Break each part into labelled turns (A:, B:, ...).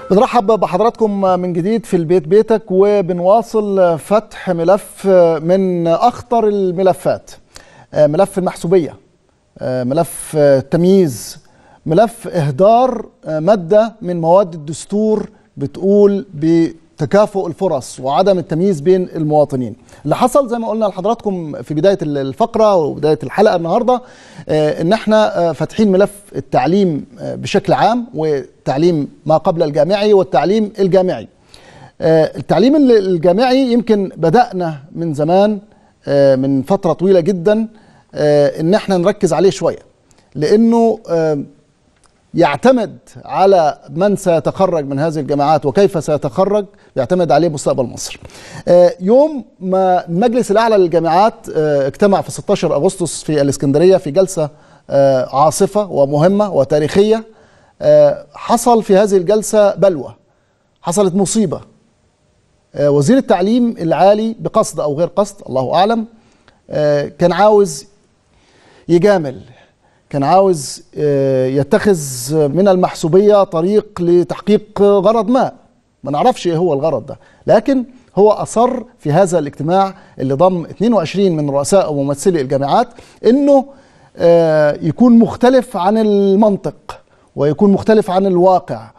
A: بنرحب بحضراتكم من جديد في البيت بيتك وبنواصل فتح ملف من اخطر الملفات ملف المحسوبيه ملف التمييز ملف اهدار ماده من مواد الدستور بتقول بتكافؤ الفرص وعدم التمييز بين المواطنين اللي حصل زي ما قلنا لحضراتكم في بدايه الفقره وبدايه الحلقه النهارده ان احنا فاتحين ملف التعليم بشكل عام وتعليم ما قبل الجامعي والتعليم الجامعي التعليم الجامعي يمكن بدانا من زمان من فتره طويله جدا ان احنا نركز عليه شويه لانه يعتمد على من سيتخرج من هذه الجامعات وكيف سيتخرج يعتمد عليه مستقبل مصر يوم ما المجلس الأعلى للجامعات اجتمع في 16 أغسطس في الإسكندرية في جلسة عاصفة ومهمة وتاريخية حصل في هذه الجلسة بلوى حصلت مصيبة وزير التعليم العالي بقصد أو غير قصد الله أعلم كان عاوز يجامل كان عاوز يتخذ من المحسوبية طريق لتحقيق غرض ما ما نعرفش ايه هو الغرض ده لكن هو أصر في هذا الاجتماع اللي ضم 22 من رؤساء وممثلي الجامعات انه يكون مختلف عن المنطق ويكون مختلف عن الواقع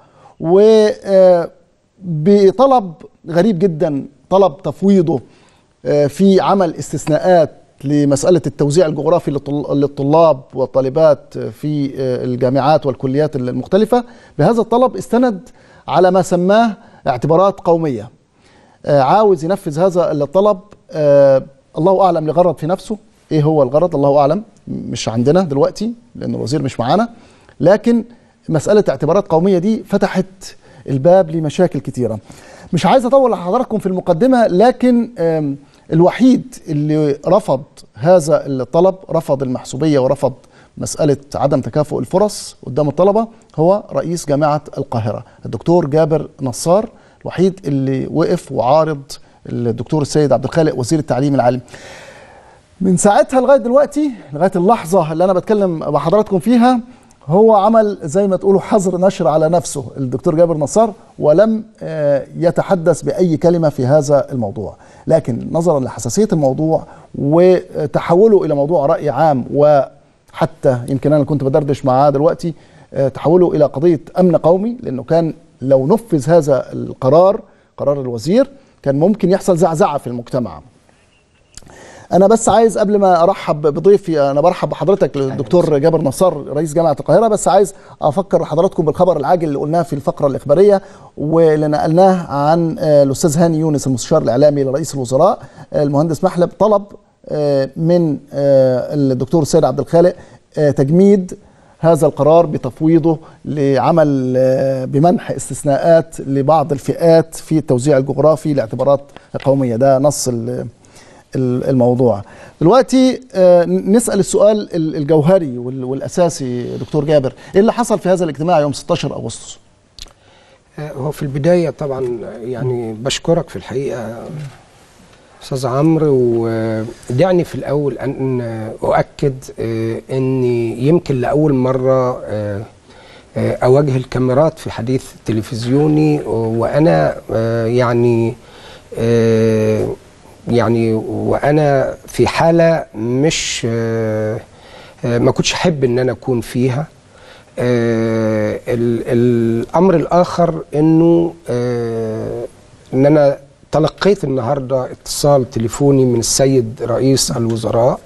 A: وبطلب غريب جدا طلب تفويضه في عمل استثناءات لمسألة التوزيع الجغرافي للطلاب والطالبات في الجامعات والكليات المختلفة بهذا الطلب استند على ما سماه اعتبارات قومية عاوز ينفذ هذا الطلب الله أعلم لغرض في نفسه إيه هو الغرض الله أعلم مش عندنا دلوقتي لأن الوزير مش معانا لكن مسألة اعتبارات قومية دي فتحت الباب لمشاكل كتيرة مش عايز أطول لحضراتكم في المقدمة لكن الوحيد اللي رفض هذا الطلب رفض المحسوبية ورفض مسألة عدم تكافؤ الفرص قدام الطلبة هو رئيس جامعة القاهرة الدكتور جابر نصار الوحيد اللي وقف وعارض الدكتور السيد عبد الخالق وزير التعليم العالي من ساعتها لغاية دلوقتي لغاية اللحظة اللي أنا بتكلم بحضراتكم فيها هو عمل زي ما تقولوا حظر نشر على نفسه الدكتور جابر نصار ولم يتحدث بأي كلمة في هذا الموضوع لكن نظرا لحساسية الموضوع وتحوله إلى موضوع رأي عام وحتى يمكن أنا كنت بدردش معاه دلوقتي تحوله إلى قضية أمن قومي لأنه كان لو نفذ هذا القرار قرار الوزير كان ممكن يحصل زعزعة في المجتمع انا بس عايز قبل ما ارحب بضيفي انا برحب بحضرتك الدكتور جابر نصار رئيس جامعه القاهره بس عايز افكر حضراتكم بالخبر العاجل اللي قلناه في الفقره الاخباريه واللي نقلناه عن الاستاذ هاني يونس المستشار الاعلامي لرئيس الوزراء المهندس محلب طلب من الدكتور السيد عبد الخالق تجميد هذا القرار بتفويضه لعمل بمنح استثناءات لبعض الفئات في التوزيع الجغرافي لاعتبارات قوميه ده نص الموضوع دلوقتي نسأل السؤال الجوهري والأساسي دكتور جابر إيه اللي حصل في هذا الاجتماع يوم 16 أغسطس
B: هو في البداية طبعا يعني بشكرك في الحقيقة أستاذ عمرو ودعني في الأول أن أؤكد أن يمكن لأول مرة أواجه الكاميرات في حديث تلفزيوني وأنا يعني يعني وانا في حاله مش ما كنتش احب ان انا اكون فيها الامر الاخر انه ان انا تلقيت النهارده اتصال تليفوني من السيد رئيس الوزراء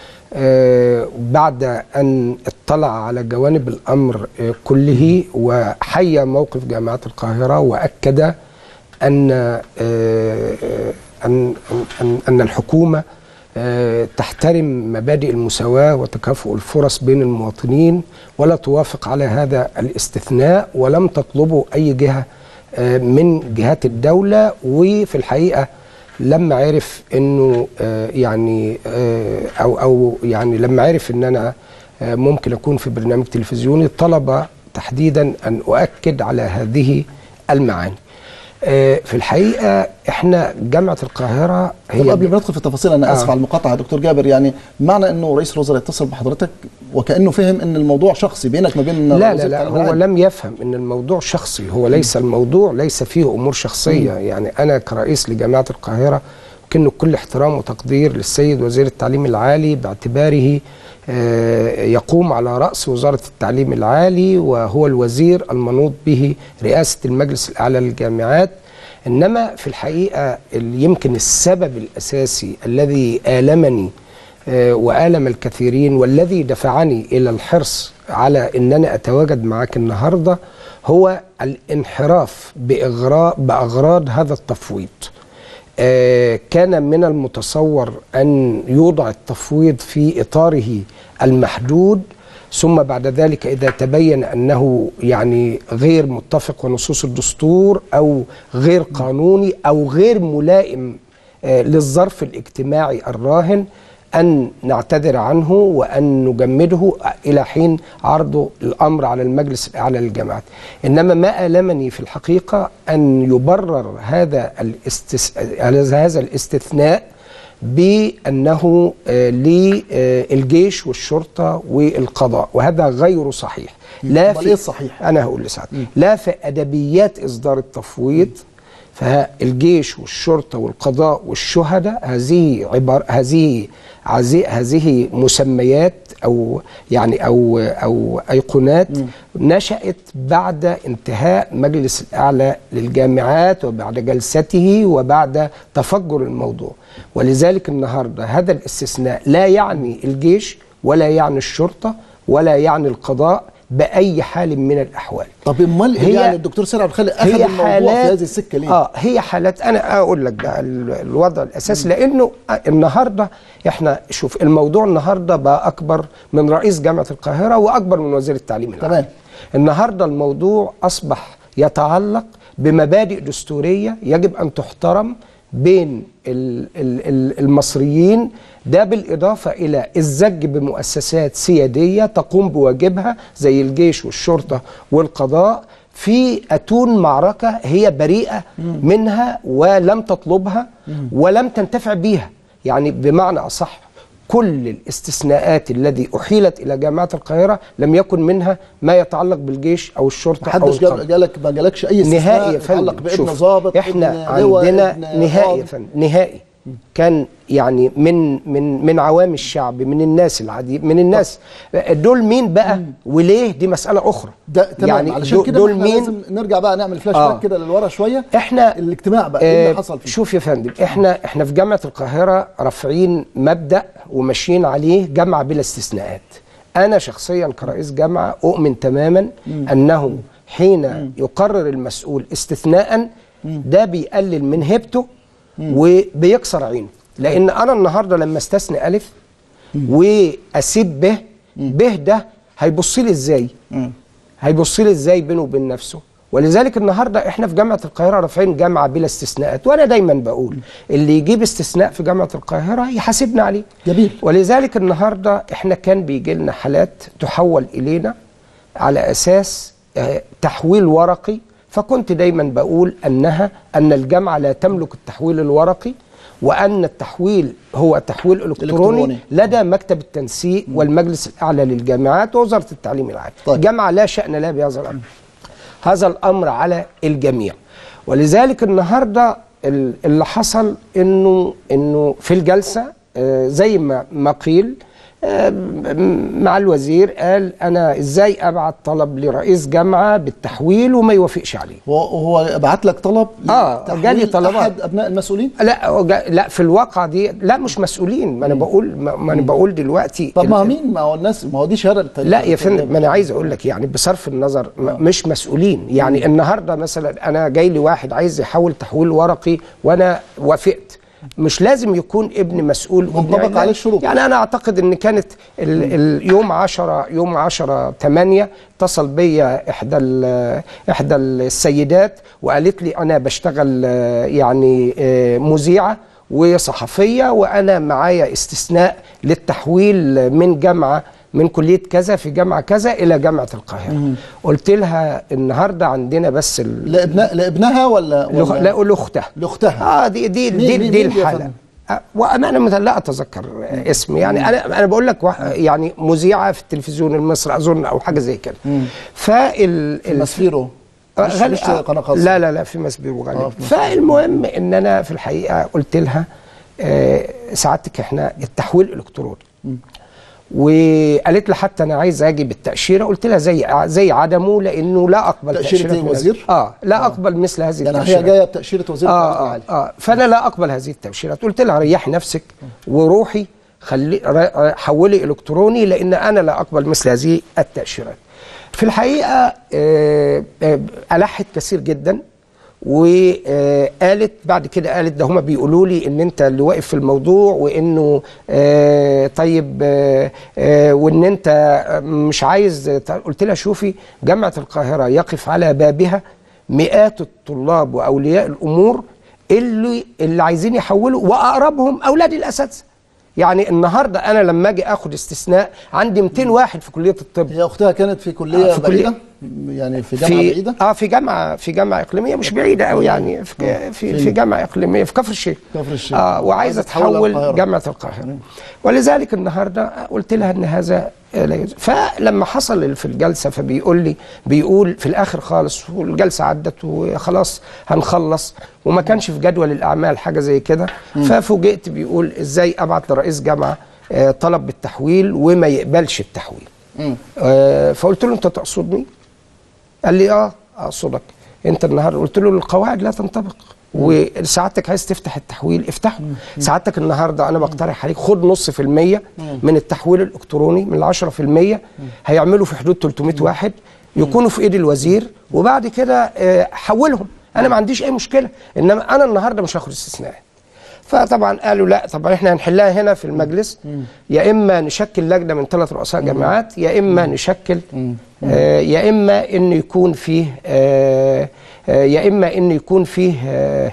B: بعد ان اطلع على جوانب الامر كله وحيا موقف جامعه القاهره واكد ان أن, أن, أن الحكومة تحترم مبادئ المساواة وتكافؤ الفرص بين المواطنين ولا توافق على هذا الاستثناء ولم تطلبه أي جهة من جهات الدولة وفي الحقيقة لما عرف انه يعني او او يعني لما عرف ان انا ممكن اكون في برنامج تلفزيوني طلب تحديدا ان اؤكد على هذه المعاني. آه، في الحقيقه احنا جامعه القاهره
A: طب
B: هي
A: قبل ما ندخل في التفاصيل انا اسف
B: آه.
A: على المقاطعه يا دكتور جابر يعني معنى انه رئيس الوزراء يتصل بحضرتك وكانه فهم ان الموضوع شخصي بينك ما بين
B: لا لا
A: وزير
B: لا
A: التعليم
B: هو
A: العالي.
B: لم يفهم ان الموضوع شخصي هو ليس الموضوع ليس فيه امور شخصيه يعني انا كرئيس لجامعه القاهره كن كل احترام وتقدير للسيد وزير التعليم العالي باعتباره آه، يقوم على راس وزاره التعليم العالي وهو الوزير المنوط به رئاسه المجلس الاعلى للجامعات انما في الحقيقه ال- يمكن السبب الاساسي الذي المني آه، وآلم الكثيرين والذي دفعني إلى الحرص على أن أنا أتواجد معك النهاردة هو الانحراف بإغراء بأغراض هذا التفويض آه، كان من المتصور أن يوضع التفويض في إطاره المحدود ثم بعد ذلك إذا تبين أنه يعني غير متفق ونصوص الدستور أو غير قانوني أو غير ملائم آه، للظرف الاجتماعي الراهن أن نعتذر عنه وأن نجمده إلى حين عرضه الأمر على المجلس الأعلى للجامعات إنما ما ألمني في الحقيقة أن يبرر هذا الاستس... هذا الاستثناء بأنه آه، للجيش والشرطة والقضاء وهذا غير صحيح لا
A: أمال إيه الصحيح؟
B: أنا هقول لسعد لا في أدبيات إصدار التفويض فالجيش والشرطة والقضاء والشهداء هذه عبارة هذه عزي- هذه مسميات أو يعني أو أو أيقونات نشأت بعد انتهاء مجلس الأعلى للجامعات وبعد جلسته وبعد تفجر الموضوع ولذلك النهارده هذا الاستثناء لا يعني الجيش ولا يعني الشرطة ولا يعني القضاء بأي حال من الأحوال
A: طب امال
B: هي-
A: ايه يعني الدكتور سيد عبد الخالق اخذ الموضوع في هذه السكه ليه؟
B: اه هي حالات انا اقول لك بقى ال- الوضع الاساسي لانه النهارده احنا شوف الموضوع النهارده بقى اكبر من رئيس جامعه القاهره واكبر من وزير التعليم العالي
A: تمام.
B: النهارده الموضوع اصبح يتعلق بمبادئ دستوريه يجب ان تحترم بين ال- ال- ال- المصريين ده بالإضافة إلى الزج بمؤسسات سيادية تقوم بواجبها زي الجيش والشرطة والقضاء في أتون معركة هي بريئة منها ولم تطلبها ولم تنتفع بيها يعني بمعنى أصح كل الاستثناءات الذي أحيلت إلى جامعة القاهرة لم يكن منها ما يتعلق بالجيش أو الشرطة أو
A: محدش
B: القضاء
A: جاب- جالك ما جالكش اي استثناء
B: نهائي يا
A: يتعلق
B: فندم
A: بابن
B: شوف،
A: ضابط
B: احنا
A: ابن لواء،
B: عندنا
A: ابن
B: نهائي يا
A: ضابط.
B: فندم نهائي كان يعني من من من عوام الشعب من الناس العادي من الناس دول مين بقى وليه دي مسألة أخرى
A: ده تمام يعني علشان
B: دو-
A: كده
B: دول
A: احنا
B: مين
A: لازم نرجع بقى نعمل فلاش
B: آه.
A: باك كده للورا شويه
B: احنا
A: الاجتماع بقى ايه
B: آه،
A: اللي حصل فيه؟
B: شوف يا فندم احنا احنا في جامعه القاهره رافعين مبدا وماشيين عليه جامعه بلا استثناءات انا شخصيا كرئيس جامعه اؤمن تماما انه حين يقرر المسؤول استثناء ده بيقلل من هيبته وبيكسر عينه لان انا النهارده لما استثني الف واسيب ب ب ده هيبص لي ازاي هيبص لي ازاي بينه وبين نفسه ولذلك النهارده احنا في جامعه القاهره رافعين جامعه بلا استثناءات وانا دايما بقول اللي يجيب استثناء في جامعه القاهره يحاسبنا عليه
A: جميل.
B: ولذلك النهارده احنا كان بيجي لنا حالات تحول الينا على اساس آه، تحويل ورقي فكنت دايما بقول انها ان الجامعه لا تملك التحويل الورقي وان التحويل هو تحويل الكتروني
A: إلكتروني.
B: لدى مكتب التنسيق والمجلس الاعلى للجامعات ووزاره التعليم العالي
A: طيب.
B: الجامعه لا شان لها بهذا الامر هذا الامر على الجميع ولذلك النهارده ال- اللي حصل انه انه في الجلسه آه، زي ما ما قيل آه، م- مع الوزير قال انا ازاي ابعت طلب لرئيس جامعه بالتحويل وما يوافقش عليه
A: هو هو بعت لك طلب
B: آه،
A: لتحويل
B: جالي طلبات.
A: احد ابناء المسؤولين
B: لا هو جا- لا في الواقع دي لا مش مسؤولين ما انا بقول ما ما انا بقول دلوقتي
A: طب ما
B: ال-
A: مين ما هو الناس ما هو دي شهاده بالتاريخ.
B: لا يا فندم ما انا عايز اقول لك يعني بصرف النظر م- مش مسؤولين يعني النهارده مثلا انا جاي لي واحد عايز يحول تحويل ورقي وانا وافقت مش لازم يكون ابن مسؤول
A: منطبق
B: يعني
A: عليه الشروط.
B: يعني انا اعتقد ان كانت ال اليوم 10 يوم 10 8 اتصل بيا احدى ال- احدى السيدات وقالت لي انا بشتغل آه، يعني آه، مذيعه وصحفيه وانا معايا استثناء للتحويل من جامعه من كليه كذا في جامعه كذا الى جامعه القاهره قلت لها النهارده عندنا بس ال...
A: لابنها لابنها ولا
B: لأخ-
A: ولا
B: لا لاختها
A: لاختها
B: اه دي دي
A: مين-
B: دي,
A: مين-
B: دي
A: مين يا
B: الحاله
A: فندم؟
B: آه، وانا مثلا لا اتذكر آه، اسم يعني انا انا بقول لك واحد- يعني مذيعه في التلفزيون المصري اظن او حاجه زي كده فال ال-
A: مسفيرو مش,
B: غالي-
A: مش قناه خاصه
B: لا لا لا في مسبير غالبا
A: آه، في مسبير.
B: فالمهم ان انا في الحقيقه قلت لها آه، سعادتك احنا التحويل الالكتروني وقالت لي حتى انا عايز اجي بالتاشيره قلت لها زي زي عدمه لانه لا اقبل
A: تأشيرة
B: تأشيرة
A: إيه،
B: من
A: وزير؟
B: هذه- اه لا اقبل مثل هذه
A: يعني هي
B: التاشيرات
A: جايه بتاشيره وزير التعليم
B: اه اه,
A: العالي.
B: آه فانا لا اقبل هذه التاشيرات قلت لها ريحي نفسك وروحي خلي ر- حولي الكتروني لان انا لا اقبل مثل هذه التاشيرات في الحقيقه آه آه الحت كثير جدا وقالت بعد كده قالت ده هما بيقولوا لي ان انت اللي واقف في الموضوع وانه آه طيب آه آه وان انت مش عايز قلت لها شوفي جامعه القاهره يقف على بابها مئات الطلاب واولياء الامور اللي اللي عايزين يحولوا واقربهم اولاد الاساتذه يعني النهارده انا لما اجي اخد استثناء عندي 200 واحد في كليه الطب
A: هي اختها كانت في كليه
B: آه، في كلية-
A: بعيده يعني في جامعه
B: في
A: بعيده
B: اه في جامعه في جامعه اقليميه مش بعيده قوي يعني في في, في جامعه اقليميه في كفر الشيخ
A: كفر الشيخ.
B: اه وعايزه
A: عايزة تحولها
B: تحول
A: القاهرة.
B: جامعه القاهره ولذلك النهارده قلت لها ان هذا لا يجوز فلما حصل في الجلسه فبيقول لي بيقول في الاخر خالص والجلسه عدت وخلاص هنخلص وما كانش في جدول الاعمال حاجه زي كده ففوجئت بيقول ازاي ابعت لرئيس جامعه آه، طلب بالتحويل وما يقبلش التحويل
A: مم.
B: آه، فقلت له انت تقصدني قال لي اه اقصدك انت النهارده قلت له القواعد لا تنطبق وسعادتك عايز تفتح التحويل افتحه سعادتك النهارده انا بقترح عليك خد نص في المية من التحويل الالكتروني من العشرة في المية هيعملوا في حدود 300 واحد يكونوا في ايد الوزير وبعد كده آه، حولهم انا ما عنديش اي مشكله انما انا النهارده مش هاخد استثناء فطبعا قالوا لا طبعا احنا هنحلها هنا في المجلس يا اما نشكل لجنه من ثلاث رؤساء جامعات يا اما نشكل آه يا اما ان يكون فيه آه آه يا اما ان يكون فيه آه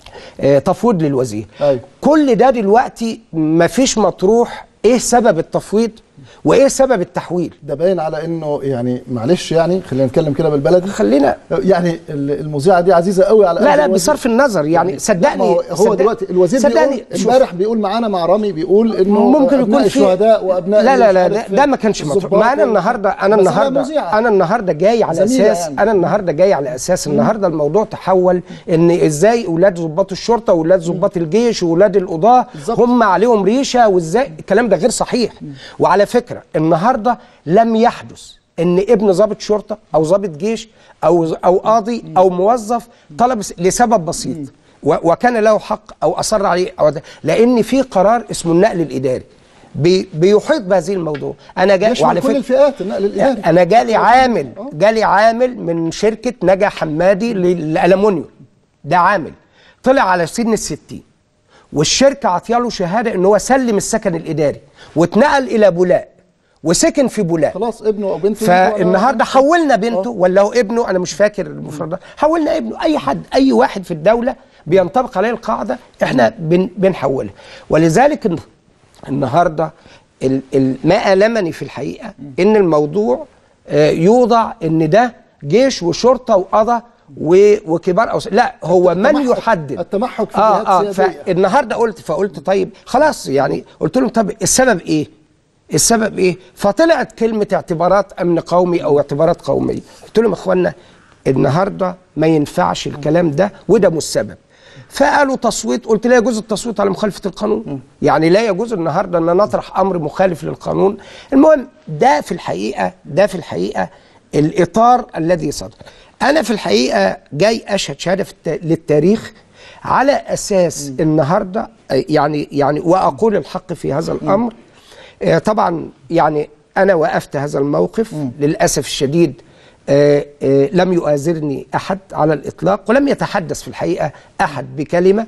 B: آه تفويض للوزير
A: أيوة.
B: كل ده دلوقتي مفيش مطروح ايه سبب التفويض وايه سبب التحويل
A: ده باين على انه يعني معلش يعني خلينا نتكلم كده بالبلدي
B: خلينا
A: يعني ال- المذيعه دي عزيزه قوي على
B: لا
A: قلب
B: لا
A: الوزير.
B: بصرف النظر يعني
A: ما
B: صدقني
A: هو, هو
B: صدق-
A: دلوقتي الوزير
B: صدقني
A: بيقول
B: شوف.
A: امبارح بيقول معانا مع رامي بيقول انه
B: ممكن
A: أبناء
B: يكون في
A: الشهداء وابناء
B: لا لا
A: مش
B: لا
A: عارف
B: ده, ده ما كانش مطلوب
A: الضباط
B: ما انا النهارده انا
A: بس هي
B: النهارده
A: مذيعة.
B: انا النهارده جاي على
A: زميلة
B: اساس
A: يعني.
B: انا النهارده جاي على اساس النهارده الموضوع تحول ان ازاي اولاد ضباط الشرطه واولاد ضباط الجيش واولاد القضاه
A: بالظبط.
B: هم عليهم ريشه وازاي الكلام ده غير صحيح وعلى فكره النهارده لم يحدث ان ابن ضابط شرطه او ضابط جيش او او قاضي او موظف طلب س- لسبب بسيط و- وكان له حق او اصر عليه أو ده لان في قرار اسمه النقل الاداري بي بيحيط بهذه الموضوع انا جاي
A: يشمل كل الفئات النقل الاداري
B: انا جالي عامل جالي عامل من شركه نجا حمادي للالومنيوم ده عامل طلع على سن الستين والشركه عطياله شهاده ان هو سلم السكن الاداري واتنقل الى بولاق وسكن في بولاق
A: خلاص ابنه او بنته
B: فالنهارده حولنا بنته ولا هو ابنه انا مش فاكر المفردات حولنا ابنه اي حد اي واحد في الدوله بينطبق عليه القاعده احنا بن بنحولها ولذلك الن- النهارده ال- ال- ما المني في الحقيقه ان الموضوع آه، يوضع ان ده جيش وشرطه وقضاء و- وكبار أو لا هو من
A: التمحك-
B: يحدد
A: التمحك في
B: اه
A: الجهات
B: اه
A: السياسية.
B: فالنهارده قلت فقلت طيب خلاص يعني قلت لهم طب السبب ايه؟ السبب ايه؟ فطلعت كلمه اعتبارات امن قومي او اعتبارات قوميه، قلت لهم يا اخوانا النهارده ما ينفعش الكلام ده وده مش سبب. فقالوا تصويت قلت لا يجوز التصويت على مخالفه القانون يعني لا يجوز النهارده ان نطرح امر مخالف للقانون المهم ده في الحقيقه ده في الحقيقه الاطار الذي صدر انا في الحقيقه جاي اشهد شهاده في الت- للتاريخ على اساس النهارده آه، يعني يعني واقول الحق في هذا الامر آه، طبعا يعني انا وقفت هذا الموقف للاسف الشديد آه، آه، لم يؤازرني احد على الاطلاق ولم يتحدث في الحقيقه احد بكلمه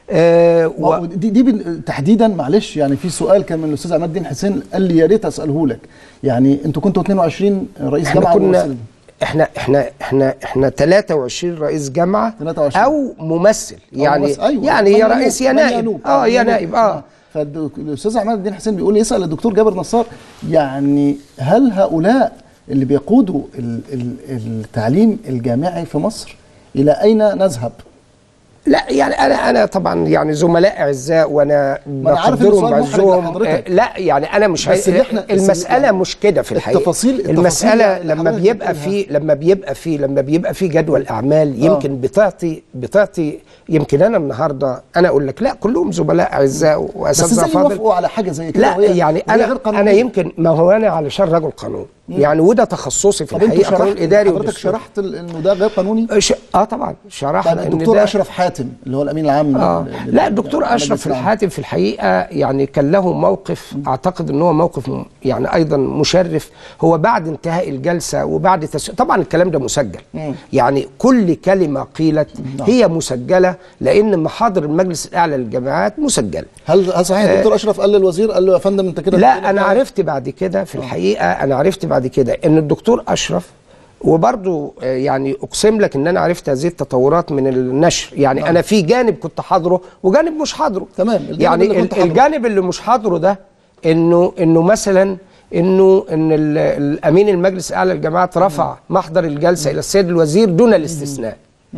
B: آه،
A: ما
B: و...
A: هو دي, دي بال- تحديدا معلش يعني في سؤال كان من الاستاذ عماد الدين حسين قال لي يا ريت اساله لك يعني انتوا كنتوا 22 رئيس
B: احنا
A: جامعه
B: كنا
A: وممثل.
B: احنا احنا احنا احنا 23 رئيس جامعه
A: 23.
B: او ممثل يعني
A: ممثل، أيوة.
B: يعني
A: من
B: يا
A: ينوب،
B: رئيس يا
A: من
B: نائب
A: ينوب.
B: اه
A: آه،
B: يا
A: من
B: نائب
A: ينوب.
B: اه
A: آه. فالاستاذ عماد الدين حسين بيقول يسال الدكتور جابر نصار يعني هل هؤلاء اللي بيقودوا ال- ال- التعليم الجامعي في مصر الى اين نذهب؟
B: لا يعني انا انا طبعا يعني زملاء اعزاء وانا
A: أنا عارف إن
B: بقدرهم
A: السؤال محرج
B: بعزهم
A: لحضرتك.
B: آه، لا يعني انا مش
A: بس
B: هي-
A: اللي إحنا- بس
B: المساله
A: اللي-
B: مش كده في الحقيقه
A: التفاصيل- التفاصيل
B: المساله
A: اللي
B: لما
A: حضرتك
B: بيبقى
A: بتقولها.
B: في لما بيبقى في لما بيبقى في جدول اعمال يمكن بتعطي بتعطي يمكن انا النهارده انا اقول لك لا كلهم زملاء اعزاء
A: بس
B: واساتذه
A: ازاي
B: فاضل
A: يوافقوا على حاجه زي كده
B: لا
A: وهي-
B: يعني
A: وهي غير
B: انا
A: قانونية؟
B: انا يمكن ما هو انا علشان رجل قانون يعني وده تخصصي في
A: طب انتوا
B: الحقيقه قانون
A: شرحت
B: اداري
A: حضرتك
B: ودستوري.
A: شرحت ال- انه ده غير قانوني؟
B: ش... اه طبعا شرحنا
A: طب
B: ان
A: الدكتور
B: ده
A: اشرف حاتم اللي هو الامين العام
B: آه.
A: لل-
B: لا
A: لل-
B: الدكتور
A: للمجلس
B: اشرف
A: العام.
B: الحاتم في الحقيقه يعني كان له موقف اعتقد ان هو موقف م- يعني ايضا مشرف هو بعد انتهاء الجلسه وبعد تس... طبعا الكلام ده مسجل يعني كل كلمه قيلت هي مسجله لان محاضر المجلس الاعلى للجامعات مسجله
A: هل هل صحيح الدكتور اشرف قال للوزير قال له يا فندم انت كده
B: لا انا عرفت بعد كده في الحقيقه انا عرفت بعد كده ان الدكتور اشرف وبرضو آه، يعني اقسم لك ان انا عرفت هذه التطورات من النشر يعني انا في جانب كنت حاضره وجانب مش حاضره
A: تمام، الجانب
B: يعني
A: اللي كنت
B: ال-
A: حاضره.
B: الجانب اللي مش حاضره ده انه انه مثلا انه ان ال- الامين المجلس الاعلى للجامعات رفع محضر الجلسه الى السيد الوزير دون الاستثناء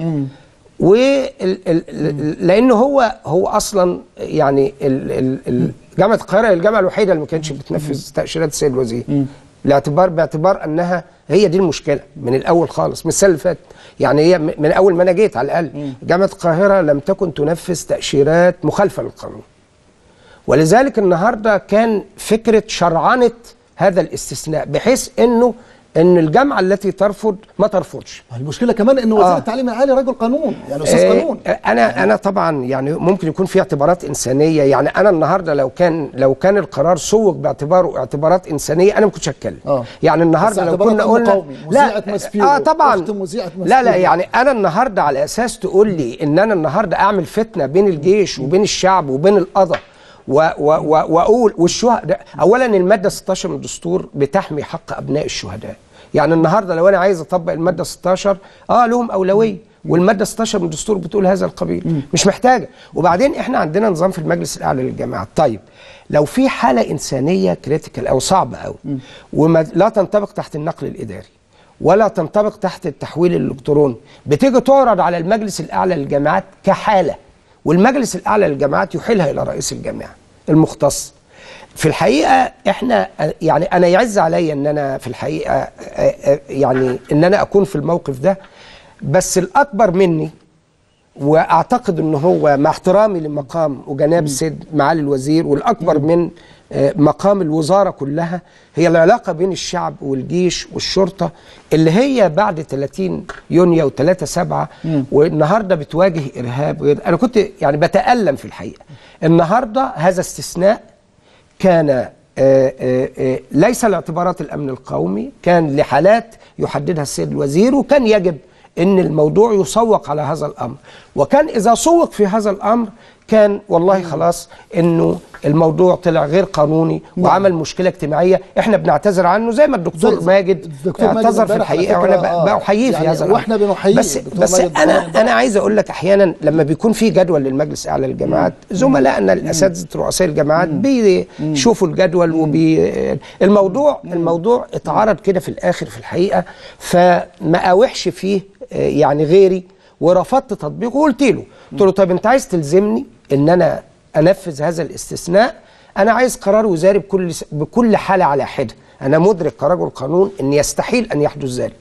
B: و لانه هو هو اصلا يعني ال- ال- ال- جامعه القاهره هي الجامعه الوحيده اللي ما كانتش بتنفذ تاشيرات السيد الوزير باعتبار باعتبار انها هي دي المشكله من الاول خالص من السنه اللي فاتت يعني هي م- من اول ما انا جيت على الاقل جامعه القاهره لم تكن تنفذ تاشيرات مخالفه للقانون ولذلك النهارده كان فكره شرعنه هذا الاستثناء بحيث انه ان الجامعه التي ترفض ما ترفضش
A: المشكله كمان ان وزير
B: آه.
A: التعليم العالي رجل قانون يعني استاذ
B: آه،
A: قانون
B: انا انا طبعا يعني ممكن يكون في اعتبارات انسانيه يعني انا النهارده لو كان لو كان القرار سوق باعتباره اعتبارات انسانيه انا ما كنتش هتكلم
A: آه.
B: يعني النهارده
A: بس
B: لو
A: اعتبارات
B: كنا
A: أمن
B: قلنا
A: قومي، مذيعة ماسبيرو،
B: اه طبعا
A: أخت مذيعة
B: لا لا
A: ماسبيرو.
B: يعني انا النهارده على اساس تقول لي ان انا النهارده اعمل فتنه بين الجيش وبين الشعب وبين القضاء و و و واقول والشهداء اولا الماده 16 من الدستور بتحمي حق ابناء الشهداء يعني النهارده لو انا عايز اطبق الماده 16 اه لهم اولويه والماده 16 من الدستور بتقول هذا القبيل مش محتاجه وبعدين احنا عندنا نظام في المجلس الاعلى للجامعات طيب لو في حاله انسانيه كريتيكال او صعبه قوي وما لا تنطبق تحت النقل الاداري ولا تنطبق تحت التحويل الالكتروني بتيجي تعرض على المجلس الاعلى للجامعات كحاله والمجلس الاعلى للجامعات يحيلها الى رئيس الجامعه المختص في الحقيقه احنا يعني انا يعز عليا ان انا في الحقيقه آه، آه، يعني ان انا اكون في الموقف ده بس الاكبر مني واعتقد ان هو مع احترامي لمقام وجناب السيد معالي الوزير والاكبر من آه، مقام الوزاره كلها هي العلاقه بين الشعب والجيش والشرطه اللي هي بعد 30 يونيو و3 7 والنهارده بتواجه ارهاب غير انا كنت يعني بتالم في الحقيقه النهارده هذا استثناء كان آه، آه، آه، ليس لاعتبارات الامن القومي كان لحالات يحددها السيد الوزير وكان يجب ان الموضوع يسوق على هذا الامر وكان اذا سوق في هذا الامر كان والله خلاص انه الموضوع طلع غير قانوني وعمل مشكله اجتماعيه احنا بنعتذر عنه زي ما الدكتور
A: زي-
B: ماجد
A: الدكتور ماجد
B: اعتذر في
A: امبارح على
B: الحقيقه
A: فكرة،
B: وانا
A: آه،
B: ب- بحييه في
A: يعني
B: هذا الامر
A: وإحنا بنحييه
B: بس
A: الدكتور
B: بس
A: ماجد
B: انا
A: امبارح.
B: انا عايز اقول لك احيانا لما بيكون في جدول للمجلس الاعلى للجامعات زملائنا الاساتذه رؤساء الجامعات بيشوفوا الجدول وبي الموضوع الموضوع اتعرض كده في الاخر في الحقيقه فما اوحش فيه آه، يعني غيري ورفضت تطبيقه وقلت له قلت له طب انت عايز تلزمني ان انا انفذ هذا الاستثناء انا عايز قرار وزاري بكل س- بكل حاله على حده انا مدرك كرجل قانون ان يستحيل ان يحدث ذلك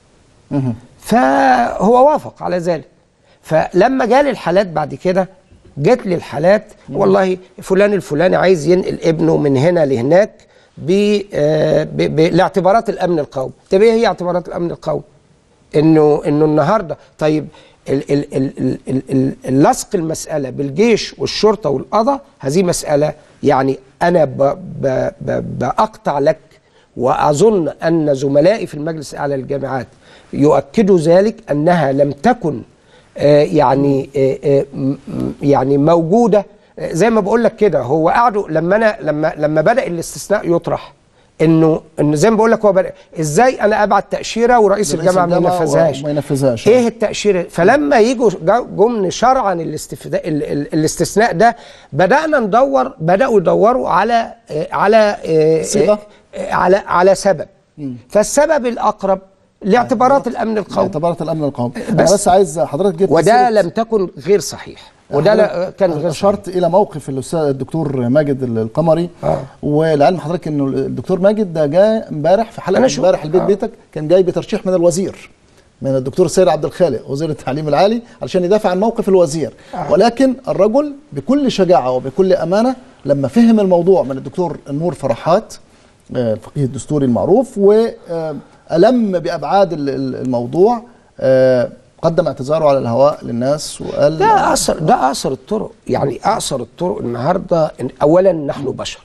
B: فهو وافق على ذلك فلما جالي الحالات بعد كده جت لي الحالات والله فلان الفلاني عايز ينقل ابنه من هنا لهناك ب آه، ب- ب- لاعتبارات الامن القومي طب ايه هي اعتبارات الامن القومي انه انه النهارده طيب ال- ال- ال- ال- ال- ال- اللصق المساله بالجيش والشرطه والقضاء هذه مساله يعني انا ب- ب- ب- باقطع لك واظن ان زملائي في المجلس الاعلى للجامعات يؤكدوا ذلك انها لم تكن آه، يعني آه، آه، م- م- يعني موجوده آه، زي ما بقول لك كده هو قعدوا لما انا لما لما بدا الاستثناء يطرح انه انه زي ما بقول لك هو بر... ازاي انا ابعت تاشيره ورئيس
A: رئيس
B: الجامعه ما
A: الجامعة
B: ينفذهاش
A: وما ينفذهاش.
B: ايه التاشيره فلما يجوا جا- جم شرعا الاستفداء ال... ال... الاستثناء ده بدانا ندور بداوا يدوروا على آه، على آه،
A: صيغة؟
B: آه، على على سبب فالسبب الاقرب لاعتبارات الامن القومي
A: اعتبارات الامن القومي انا
B: بس.
A: بس عايز حضرتك جبت
B: وده
A: سيرة-
B: لم تكن غير صحيح وده لا كان غير صحيح
A: اشرت الى موقف الاستاذ الدكتور ماجد القمري
B: آه.
A: ولعلم حضرتك انه الدكتور ماجد ده جاء امبارح في حلقه
B: أنا شو-
A: امبارح البيت
B: آه.
A: بيتك كان جاي بترشيح من الوزير من الدكتور سيد عبد الخالق وزير التعليم العالي علشان يدافع عن موقف الوزير ولكن الرجل بكل شجاعه وبكل امانه لما فهم الموضوع من الدكتور نور فرحات آه، الفقيه الدستوري المعروف والم بابعاد ال- ال- الموضوع آه، قدم اعتذاره على الهواء للناس وقال
B: ده اقصر ده اقصر الطرق يعني اقصر الطرق النهارده إن اولا نحن بشر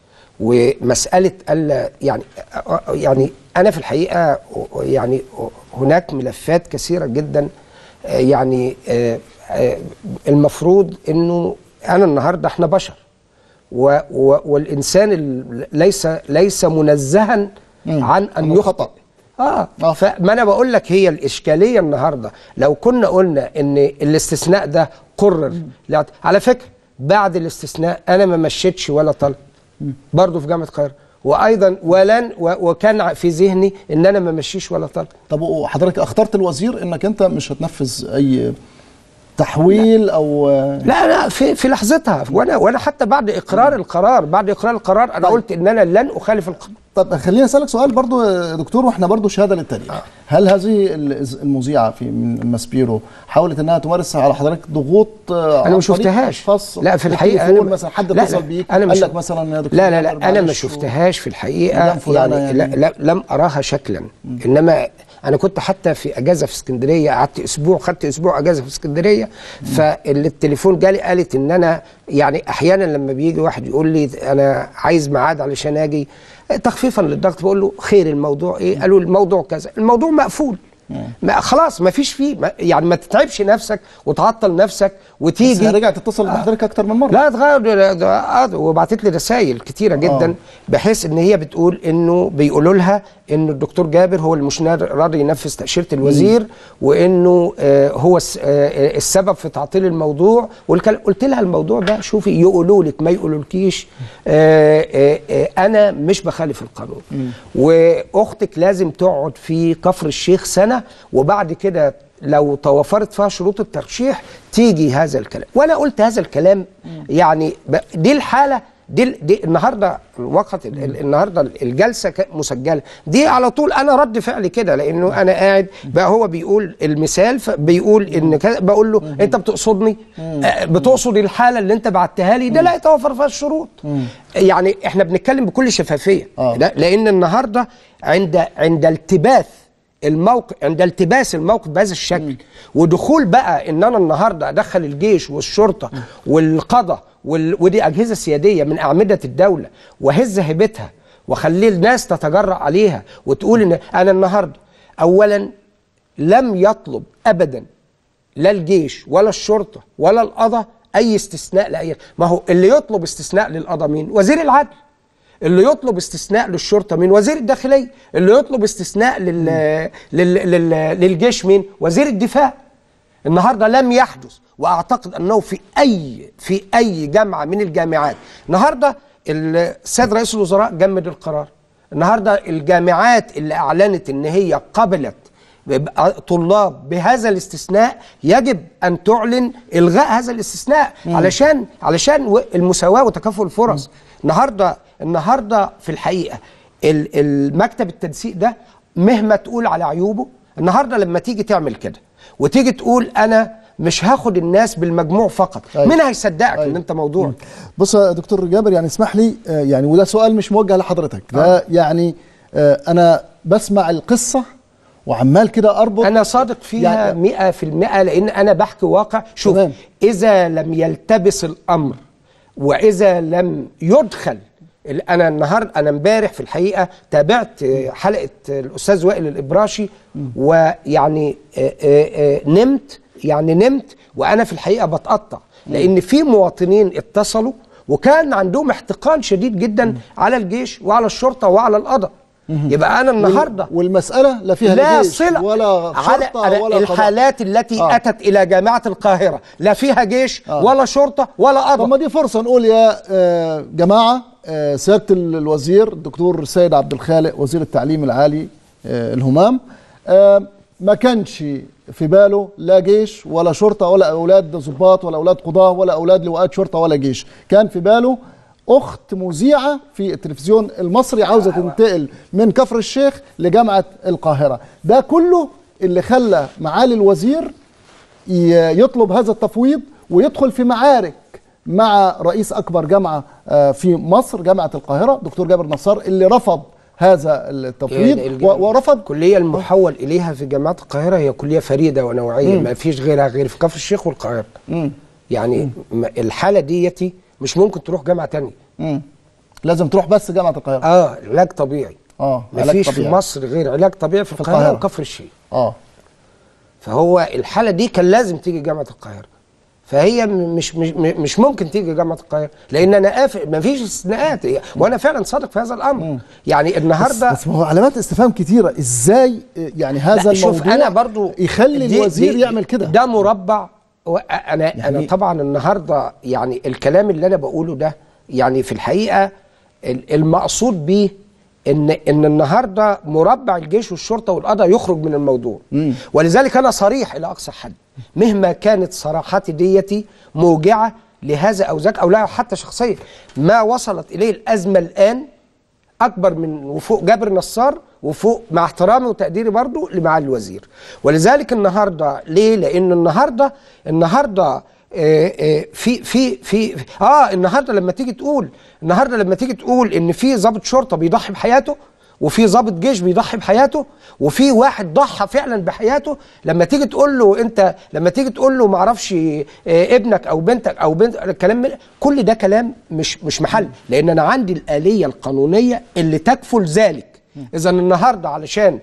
B: ومساله الا يعني يعني انا في الحقيقه يعني هناك ملفات كثيره جدا آه، يعني آه، آه، المفروض انه انا النهارده احنا بشر و و والانسان ال- ليس ليس منزها
A: مم.
B: عن ان
A: عن
B: يخطئ
A: الخطأ.
B: اه
A: آه.
B: فما انا بقول لك هي الاشكاليه النهارده لو كنا قلنا ان الاستثناء ده قرر لا على فكره بعد الاستثناء انا ما مشيتش ولا طلب برضه في جامعه القاهره وايضا ولن و- وكان في ذهني ان انا ما مشيش ولا طلب
A: طب وحضرتك اخترت الوزير انك انت مش هتنفذ اي تحويل او
B: لا لا في في لحظتها وانا وانا حتى بعد اقرار القرار بعد اقرار القرار انا
A: طيب.
B: قلت ان انا لن اخالف القرار
A: طب خليني اسالك سؤال برضو يا دكتور واحنا برضو شهاده للتاريخ هل هذه ال- المذيعه في من ماسبيرو حاولت انها تمارس على حضرتك ضغوط آه،
B: انا
A: عن
B: ما
A: طريق
B: شفتهاش
A: أشخاص
B: لا في الحقيقه
A: بالتليفون
B: انا
A: مثلا حد
B: لا،
A: اتصل
B: لا،
A: بيك
B: انا
A: قال
B: مش
A: لك مثلا يا دكتور
B: لا لا لا
A: جابر
B: انا ما
A: معلش و-
B: شفتهاش في الحقيقه
A: مدام فلانة
B: يعني,
A: يعني.
B: لا, لا لم اراها شكلا انما انا كنت حتى في اجازه في اسكندريه قعدت اسبوع خدت اسبوع اجازه في اسكندريه فالتليفون جالي قالت ان انا يعني احيانا لما بيجي واحد يقول لي انا عايز ميعاد علشان اجي تخفيفا للضغط بقول له خير الموضوع ايه قالوا الموضوع كذا الموضوع مقفول ما خلاص ما فيش فيه ما يعني ما تتعبش نفسك وتعطل نفسك
A: بس
B: وتيجي
A: هي رجعت تتصل بحضرتك اكتر من مره
B: لا اتغير ده- آه، وبعتت لي رسائل كتيره جدا
A: آه.
B: بحيث ان هي بتقول انه بيقولوا لها انه الدكتور جابر هو اللي مش نار- راضي ينفذ تاشيره الوزير وانه آه هو الس- آه السبب في تعطيل الموضوع والكلام قلت لها الموضوع ده شوفي يقولوا لك ما يقولولكيش آه آه آه انا مش بخالف القانون واختك لازم تقعد في كفر الشيخ سنه وبعد كده لو توفرت فيها شروط الترشيح تيجي هذا الكلام وانا قلت هذا الكلام يعني ب- دي الحاله دي, ال- دي النهارده وقت ال- ال- النهارده الجلسه ك- مسجله دي على طول انا رد فعلي كده لانه انا قاعد بقى هو بيقول المثال بيقول ان كذا بقول له انت بتقصدني آه، بتقصد الحاله اللي انت بعتها لي ده لا يتوفر فيها الشروط يعني احنا بنتكلم بكل شفافيه
A: آه.
B: لا- لان النهارده عند عند التباس الموقف عند التباس الموقف بهذا الشكل ودخول بقى ان انا النهارده ادخل الجيش والشرطه والقضاء وال... ودي اجهزه سياديه من اعمده الدوله وهز هيبتها واخلي الناس تتجرأ عليها وتقول ان انا النهارده اولا لم يطلب ابدا لا الجيش ولا الشرطه ولا القضاء اي استثناء لاي ما هو اللي يطلب استثناء للقضاء مين وزير العدل اللي يطلب استثناء للشرطه مين وزير الداخليه اللي يطلب استثناء لل... لل... لل... للجيش مين وزير الدفاع النهارده لم يحدث واعتقد انه في اي في اي جامعه من الجامعات النهارده السيد رئيس الوزراء جمد القرار النهارده الجامعات اللي اعلنت ان هي قبلت بيبقى طلاب بهذا الاستثناء يجب ان تعلن الغاء هذا الاستثناء علشان علشان و- المساواه وتكافؤ الفرص النهارده النهارده في الحقيقه ال- المكتب التنسيق ده مهما تقول على عيوبه النهارده لما تيجي تعمل كده وتيجي تقول انا مش هاخد الناس بالمجموع فقط
A: أيوة.
B: مين هيصدقك ان
A: أيوة.
B: انت موضوع
A: بص يا دكتور جابر يعني اسمح لي آه، يعني وده سؤال مش موجه لحضرتك ده يعني آه، انا بسمع القصه وعمال كده اربط
B: انا صادق فيها
A: يعني-
B: مئة في المئة لان انا بحكي واقع شوف
A: تمام.
B: اذا لم يلتبس الامر واذا لم يدخل ال- انا النهارده انا امبارح في الحقيقه تابعت آه، حلقه آه، الاستاذ وائل الابراشي ويعني آه، آه، آه، نمت يعني نمت وانا في الحقيقه بتقطع لان في مواطنين اتصلوا وكان عندهم احتقان شديد جدا على الجيش وعلى الشرطه وعلى القضاء يبقى انا النهارده
A: والمساله لا فيها
B: لا
A: جيش
B: صلة
A: ولا
B: على
A: شرطه
B: على
A: ولا قضاء.
B: الحالات التي
A: آه.
B: اتت الى جامعه القاهره لا فيها جيش
A: آه.
B: ولا شرطه ولا
A: طب
B: قضاء
A: ما دي فرصه نقول يا آه، جماعه آه، سياده ال- الوزير الدكتور سيد عبد الخالق وزير التعليم العالي آه، الهمام آه، ما كانش في باله لا جيش ولا شرطه ولا اولاد ضباط ولا اولاد قضاه ولا اولاد لواءات شرطه ولا جيش كان في باله اخت مذيعه في التلفزيون المصري عاوزه تنتقل من كفر الشيخ لجامعه القاهره ده كله اللي خلى معالي الوزير ي- يطلب هذا التفويض ويدخل في معارك مع رئيس اكبر جامعه آه، في مصر جامعه القاهره دكتور جابر نصار اللي رفض هذا التفويض
B: الج-
A: و- ورفض
B: الكليه المحول اليها في جامعه القاهره هي كليه فريده ونوعيه ما فيش غيرها غير في كفر الشيخ والقاهره يعني م- الحاله ديتي مش ممكن تروح جامعه تانية
A: مم. لازم تروح بس جامعه القاهره
B: اه علاج طبيعي
A: اه
B: ما
A: علاج
B: فيش في
A: طبيعي.
B: مصر غير علاج طبيعي في القاهره
A: القاهرة.
B: وكفر الشيخ
A: اه
B: فهو الحاله دي كان لازم تيجي جامعه القاهره فهي م- مش مش مش ممكن تيجي جامعه القاهره لان انا قافل ما فيش استثناءات وانا فعلا صادق في هذا الامر يعني
A: بس,
B: النهارده
A: بس ما هو علامات استفهام كتيره ازاي آه، يعني هذا
B: لا، شوف
A: الموضوع
B: انا برضو
A: يخلي
B: دي-
A: الوزير
B: دي-
A: يعمل كده
B: ده مربع و- انا يعني
A: يعني-
B: انا طبعا النهارده يعني الكلام اللي انا بقوله ده يعني في الحقيقه ال- المقصود بيه ان ان النهارده مربع الجيش والشرطه والقضاء يخرج من الموضوع ولذلك انا صريح الى اقصى حد مهما كانت صراحتي ديتي موجعه لهذا او ذاك او لا حتى شخصيا ما وصلت اليه الازمه الان اكبر من وفوق جابر نصار وفوق مع احترامي وتقديري برضو لمعالي الوزير ولذلك النهارده ليه لان النهارده النهارده آه، آه، في في في اه النهارده لما تيجي تقول النهارده لما تيجي تقول ان في ضابط شرطه بيضحي بحياته وفي ضابط جيش بيضحي بحياته وفي واحد ضحى فعلا بحياته لما تيجي تقول له انت لما تيجي تقول له ما اعرفش آه، ابنك او بنتك او بنت الكلام من- كل ده كلام مش مش محل لان انا عندي الاليه القانونيه اللي تكفل ذلك اذا النهارده علشان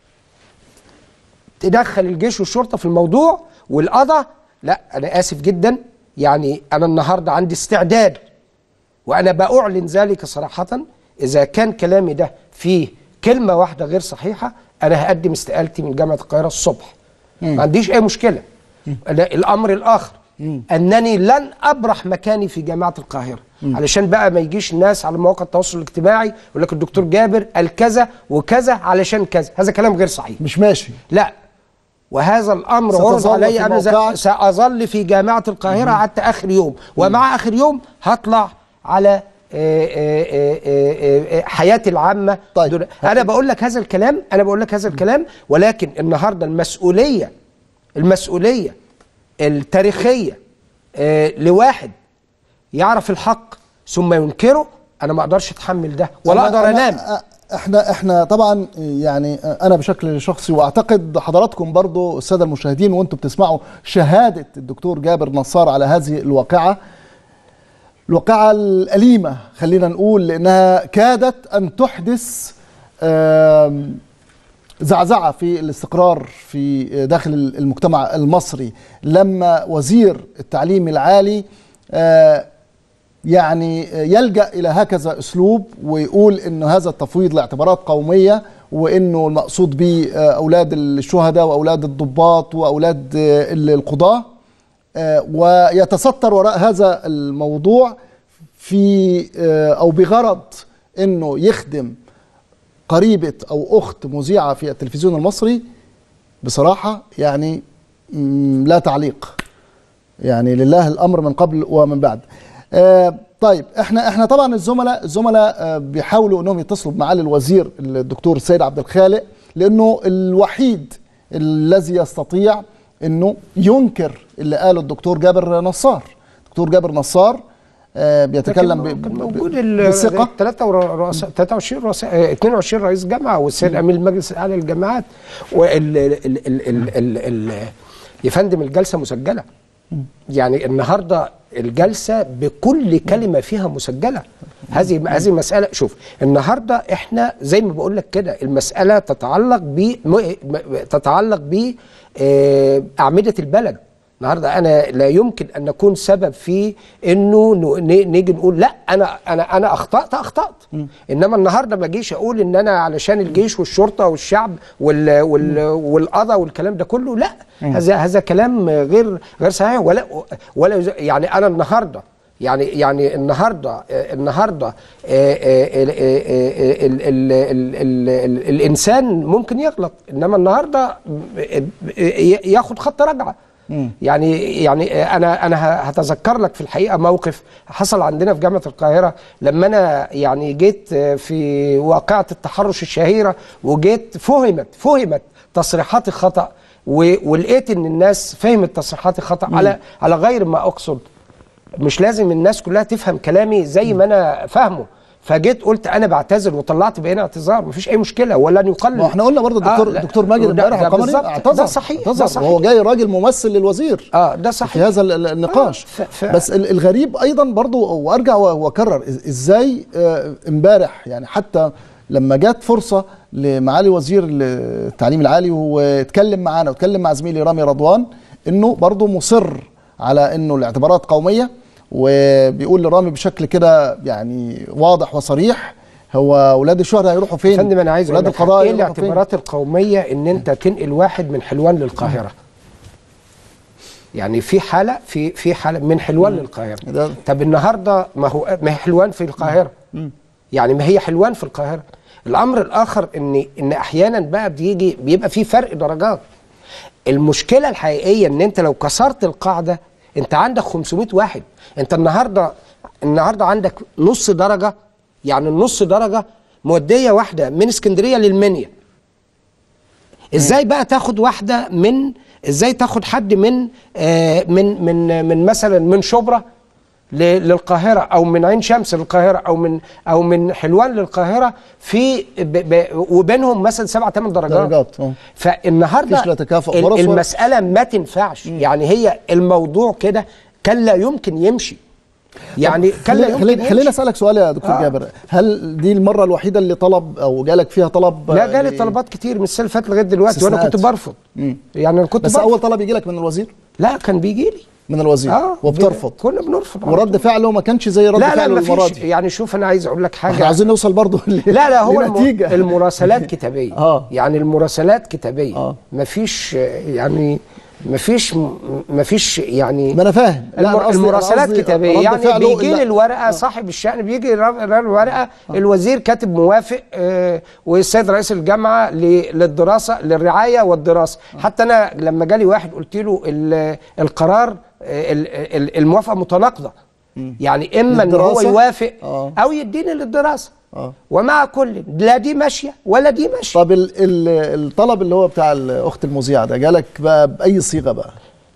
B: تدخل الجيش والشرطه في الموضوع والقضاء لا انا اسف جدا يعني انا النهارده عندي استعداد وانا باعلن ذلك صراحه اذا كان كلامي ده فيه كلمه واحده غير صحيحه انا هقدم استقالتي من جامعه القاهره الصبح ما عنديش اي مشكله أنا الامر الاخر انني لن ابرح مكاني في جامعه القاهره علشان بقى ما يجيش الناس على مواقع التواصل الاجتماعي يقول لك الدكتور جابر قال كذا وكذا علشان كذا هذا كلام غير صحيح
A: مش ماشي
B: لا وهذا الامر
A: ستظل
B: عرض علي
A: في
B: قبل ذلك.
A: موقعك؟
B: ساظل في جامعه القاهره حتى اخر يوم ومع اخر يوم هطلع على آه، آه، آه، آه، آه، حياتي العامه
A: طيب.
B: دون- انا بقول لك هذا الكلام انا بقول لك هذا الكلام ولكن النهارده المسؤوليه المسؤوليه التاريخيه آه، لواحد يعرف الحق ثم ينكره انا ما اقدرش اتحمل ده ولا
A: أنا-
B: اقدر
A: أنا-
B: انام
A: أ- احنا احنا طبعا يعني انا بشكل شخصي واعتقد حضراتكم برضو الساده المشاهدين وانتم بتسمعوا شهاده الدكتور جابر نصار على هذه الواقعه الواقعه الاليمه خلينا نقول لانها كادت ان تحدث آم، زعزعه في الاستقرار في داخل المجتمع المصري لما وزير التعليم العالي آه، يعني يلجا الى هكذا اسلوب ويقول ان هذا التفويض لاعتبارات قوميه وانه المقصود به اولاد الشهداء واولاد الضباط واولاد القضاه آه، ويتستر وراء هذا الموضوع في آه، او بغرض انه يخدم قريبه او اخت مذيعه في التلفزيون المصري بصراحه يعني مم، لا تعليق يعني لله الامر من قبل ومن بعد آه طيب احنا احنا طبعا الزملاء الزملاء آه بيحاولوا انهم يتصلوا بمعالي الوزير الدكتور السيد عبد الخالق لانه الوحيد الذي يستطيع انه ينكر اللي قاله الدكتور جابر نصار الدكتور جابر نصار آه بيتكلم ب-
B: كان
A: ب-
B: موجود
A: ب-
B: ال
A: بثقه
B: 23 رؤساء آه، 22 رئيس جامعه والسيد امين المجلس الاعلى للجامعات وال ال ال ال ال ال ال يا فندم الجلسه مسجله يعني النهارده الجلسه بكل كلمه فيها مسجله هذه هذه مساله شوف النهارده احنا زي ما بقول لك كده المساله تتعلق ب م- م- تتعلق ب آه، اعمده البلد النهارده انا لا يمكن ان نكون سبب في انه ن- ن- نيجي نقول لا انا انا انا اخطات اخطات انما النهارده ما اجيش اقول ان انا علشان الجيش والشرطه والشعب وال وال والقضاء والكلام ده كله لا هذا هذا كلام غير غير صحيح ولا ولا يز- يعني انا النهارده يعني يعني النهارده آه، النهارده آه، آه، ال- آه، ال- ال- ال- ال- ال- الانسان ممكن يغلط انما النهارده ي- ياخد خط رجعه يعني يعني انا انا ه- هتذكر لك في الحقيقه موقف حصل عندنا في جامعه القاهره لما انا يعني جيت في واقعه التحرش الشهيره وجيت فهمت فهمت تصريحاتي خطا و- ولقيت ان الناس فهمت تصريحاتي خطا على على غير ما اقصد مش لازم الناس كلها تفهم كلامي زي ما انا فاهمه فجيت قلت انا بعتذر وطلعت بيان اعتذار مفيش اي مشكله ولن يقلل
A: ما احنا قلنا برضه الدكتور
B: لا،
A: دكتور ماجد
B: ده-
A: امبارح
B: ده
A: القمري
B: بالظبط،
A: اعتذر
B: ده صحيح ده
A: اعتذر
B: صحيح
A: وهو جاي راجل ممثل للوزير
B: اه ده
A: في
B: صحيح
A: هذا ال- ال- النقاش
B: ف- ف-
A: بس ال- الغريب ايضا برضو وارجع و- واكرر إز- ازاي آه، امبارح يعني حتى لما جت فرصه لمعالي وزير التعليم العالي واتكلم معانا واتكلم مع زميلي رامي رضوان انه برضو مصر على انه الاعتبارات قوميه وبيقول لرامي بشكل كده يعني واضح وصريح هو اولاد الشهداء هيروحوا فين؟
B: يا فندم انا عايز
A: اولاد
B: اقول لك
A: القضاء
B: ايه
A: هيروحوا فين؟
B: الاعتبارات القوميه ان انت تنقل واحد من حلوان للقاهره يعني في حاله في في حاله من حلوان للقاهره
A: ده-
B: طب النهارده ما هو ما هي حلوان في القاهره يعني ما هي حلوان في القاهره الامر الاخر ان ان احيانا بقى بيجي بيبقى في فرق درجات المشكله الحقيقيه ان انت لو كسرت القاعده انت عندك 500 واحد انت النهارده النهارده عندك نص درجه يعني النص درجه موديه واحده من اسكندريه للمنيا ازاي بقى تاخد واحده من ازاي تاخد حد من آه من من من مثلا من شبرا ل- للقاهره او من عين شمس للقاهره او من او من حلوان للقاهره في ب ب وبينهم مثلا سبع ثمان درجات
A: درجات، اه.
B: فالنهارده
A: مفيش لا تكافؤ
B: ال-
A: فرص ولا-
B: المساله ما تنفعش يعني هي الموضوع كده كان لا يمكن يمشي يعني كان لا
A: خلينا
B: يمكن
A: خلينا خلينا
B: يمشي.
A: اسالك سؤال يا دكتور
B: آه.
A: جابر هل دي المره الوحيده اللي طلب او جالك فيها طلب
B: لا
A: آه،
B: جالي
A: ل-
B: طلبات كتير من السنه اللي فاتت لغايه دلوقتي وانا
A: استثناءات.
B: كنت برفض
A: مم.
B: يعني انا كنت
A: بس
B: برفض.
A: اول طلب يجي لك من الوزير
B: لا كان بيجي لي
A: من الوزير
B: اه
A: وبترفض
B: كنا بنرفض على
A: ورد
B: طول.
A: فعله ما كانش زي رد
B: لا لا
A: فعله
B: ما
A: المره
B: فيش
A: دي
B: يعني شوف انا عايز اقول لك
A: احنا
B: حاجه
A: عايزين نوصل برضه ل-
B: لا لا هو الم...
A: لنتيجة.
B: المراسلات كتابيه
A: آه.
B: يعني المراسلات كتابيه
A: آه.
B: ما فيش يعني ما فيش ما فيش يعني
A: ما انا فاهم لا،
B: الم...
A: أنا قصدي-
B: المراسلات
A: أنا قصدي
B: كتابيه
A: رد
B: يعني
A: فعله
B: بيجي
A: إلا-
B: لي الورقه صاحب الشأن بيجي يرا- يرا الورقه الوزير كاتب موافق آه والسيد رئيس الجامعه ل... للدراسه للرعايه والدراسه حتى انا لما جالي واحد قلت له ال... القرار آه، ال... ال- الموافقه متناقضه يعني اما ان هو
A: للدراسة؟
B: يوافق
A: آه.
B: او يديني للدراسه
A: آه.
B: ومع كل لا دي ماشيه ولا دي ماشيه
A: طب ال ال الطلب اللي هو بتاع الاخت المذيعه ده جالك بقى باي صيغه بقى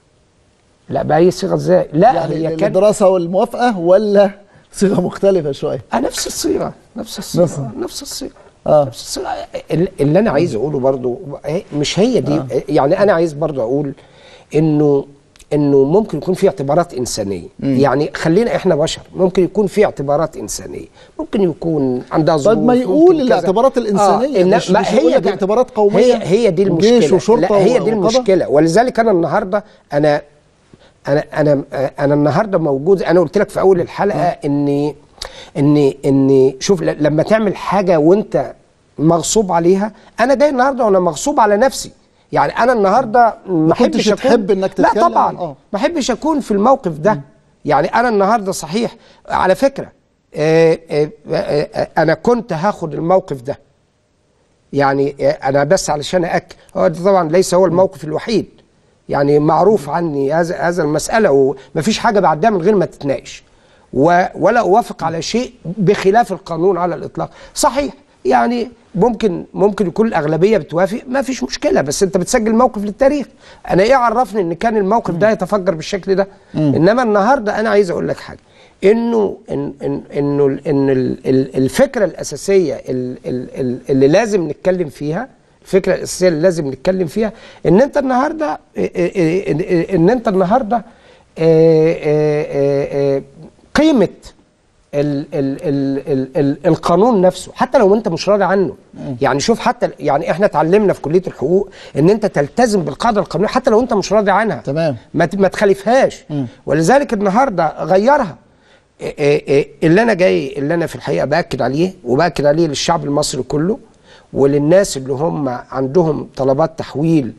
B: لا باي صيغه ازاي لا
A: يعني
B: هي كان
A: الدراسه والموافقه ولا صيغه مختلفه شويه
B: آه نفس الصيغه نفس الصيغه
A: نفس-
B: نفس الصيغه
A: آه.
B: نفس الصيغه ال- اللي انا عايز اقوله برضو هي- مش هي دي يعني انا عايز برضو اقول انه انه ممكن يكون في اعتبارات انسانيه يعني خلينا احنا بشر ممكن يكون في اعتبارات انسانيه ممكن يكون عندها ظروف
A: طيب ما
B: ممكن
A: يقول
B: كذا.
A: الاعتبارات الإنسانية،
B: إن-
A: مش-
B: ما
A: مش يقول لك
B: دي-
A: اعتبارات قومية
B: هي هي دي
A: وجيش
B: المشكله
A: وشرطة
B: لا هي دي
A: وقضاء.
B: المشكله ولذلك انا النهارده انا انا انا انا النهارده موجود انا قلت لك في اول الحلقه اني اني اني شوف ل- لما تعمل حاجه وانت مغصوب عليها انا جاي النهارده وانا مغصوب على نفسي يعني انا النهارده ما
A: كنتش
B: احبش
A: تحب إنك
B: لا
A: تتكلم
B: طبعا
A: عن- آه.
B: ما احبش اكون في الموقف ده يعني انا النهارده صحيح على فكره آه، آه، آه، آه، انا كنت هاخد الموقف ده يعني آه، انا بس علشان اكد هو ده طبعا ليس هو الموقف الوحيد يعني معروف عني هذا هذا المساله ومفيش حاجه بعدها من غير ما تتناقش و- ولا اوافق على شيء بخلاف القانون على الاطلاق صحيح يعني ممكن ممكن يكون الاغلبيه بتوافق ما فيش مشكله بس انت بتسجل موقف للتاريخ انا ايه عرفني ان كان الموقف ده يتفجر بالشكل ده انما النهارده انا عايز اقول لك حاجه انه إن إن انه ال- ان ال- ال- الفكره الاساسيه ال- ال- ال- اللي لازم نتكلم فيها الفكره الاساسيه اللي لازم نتكلم فيها ان انت النهارده ان انت النهارده آه، آه، آه، آه، قيمه ال ال ال ال ال القانون نفسه حتى لو انت مش راضي عنه يعني شوف حتى يعني احنا اتعلمنا في كليه الحقوق ان انت تلتزم بالقاعده القانونيه حتى لو انت مش راضي عنها
A: تمام.
B: ما ت- ما تخالفهاش ولذلك النهارده غيرها إيه إيه إيه اللي انا جاي اللي انا في الحقيقه باكد عليه وباكد عليه للشعب المصري كله وللناس اللي هم عندهم طلبات تحويل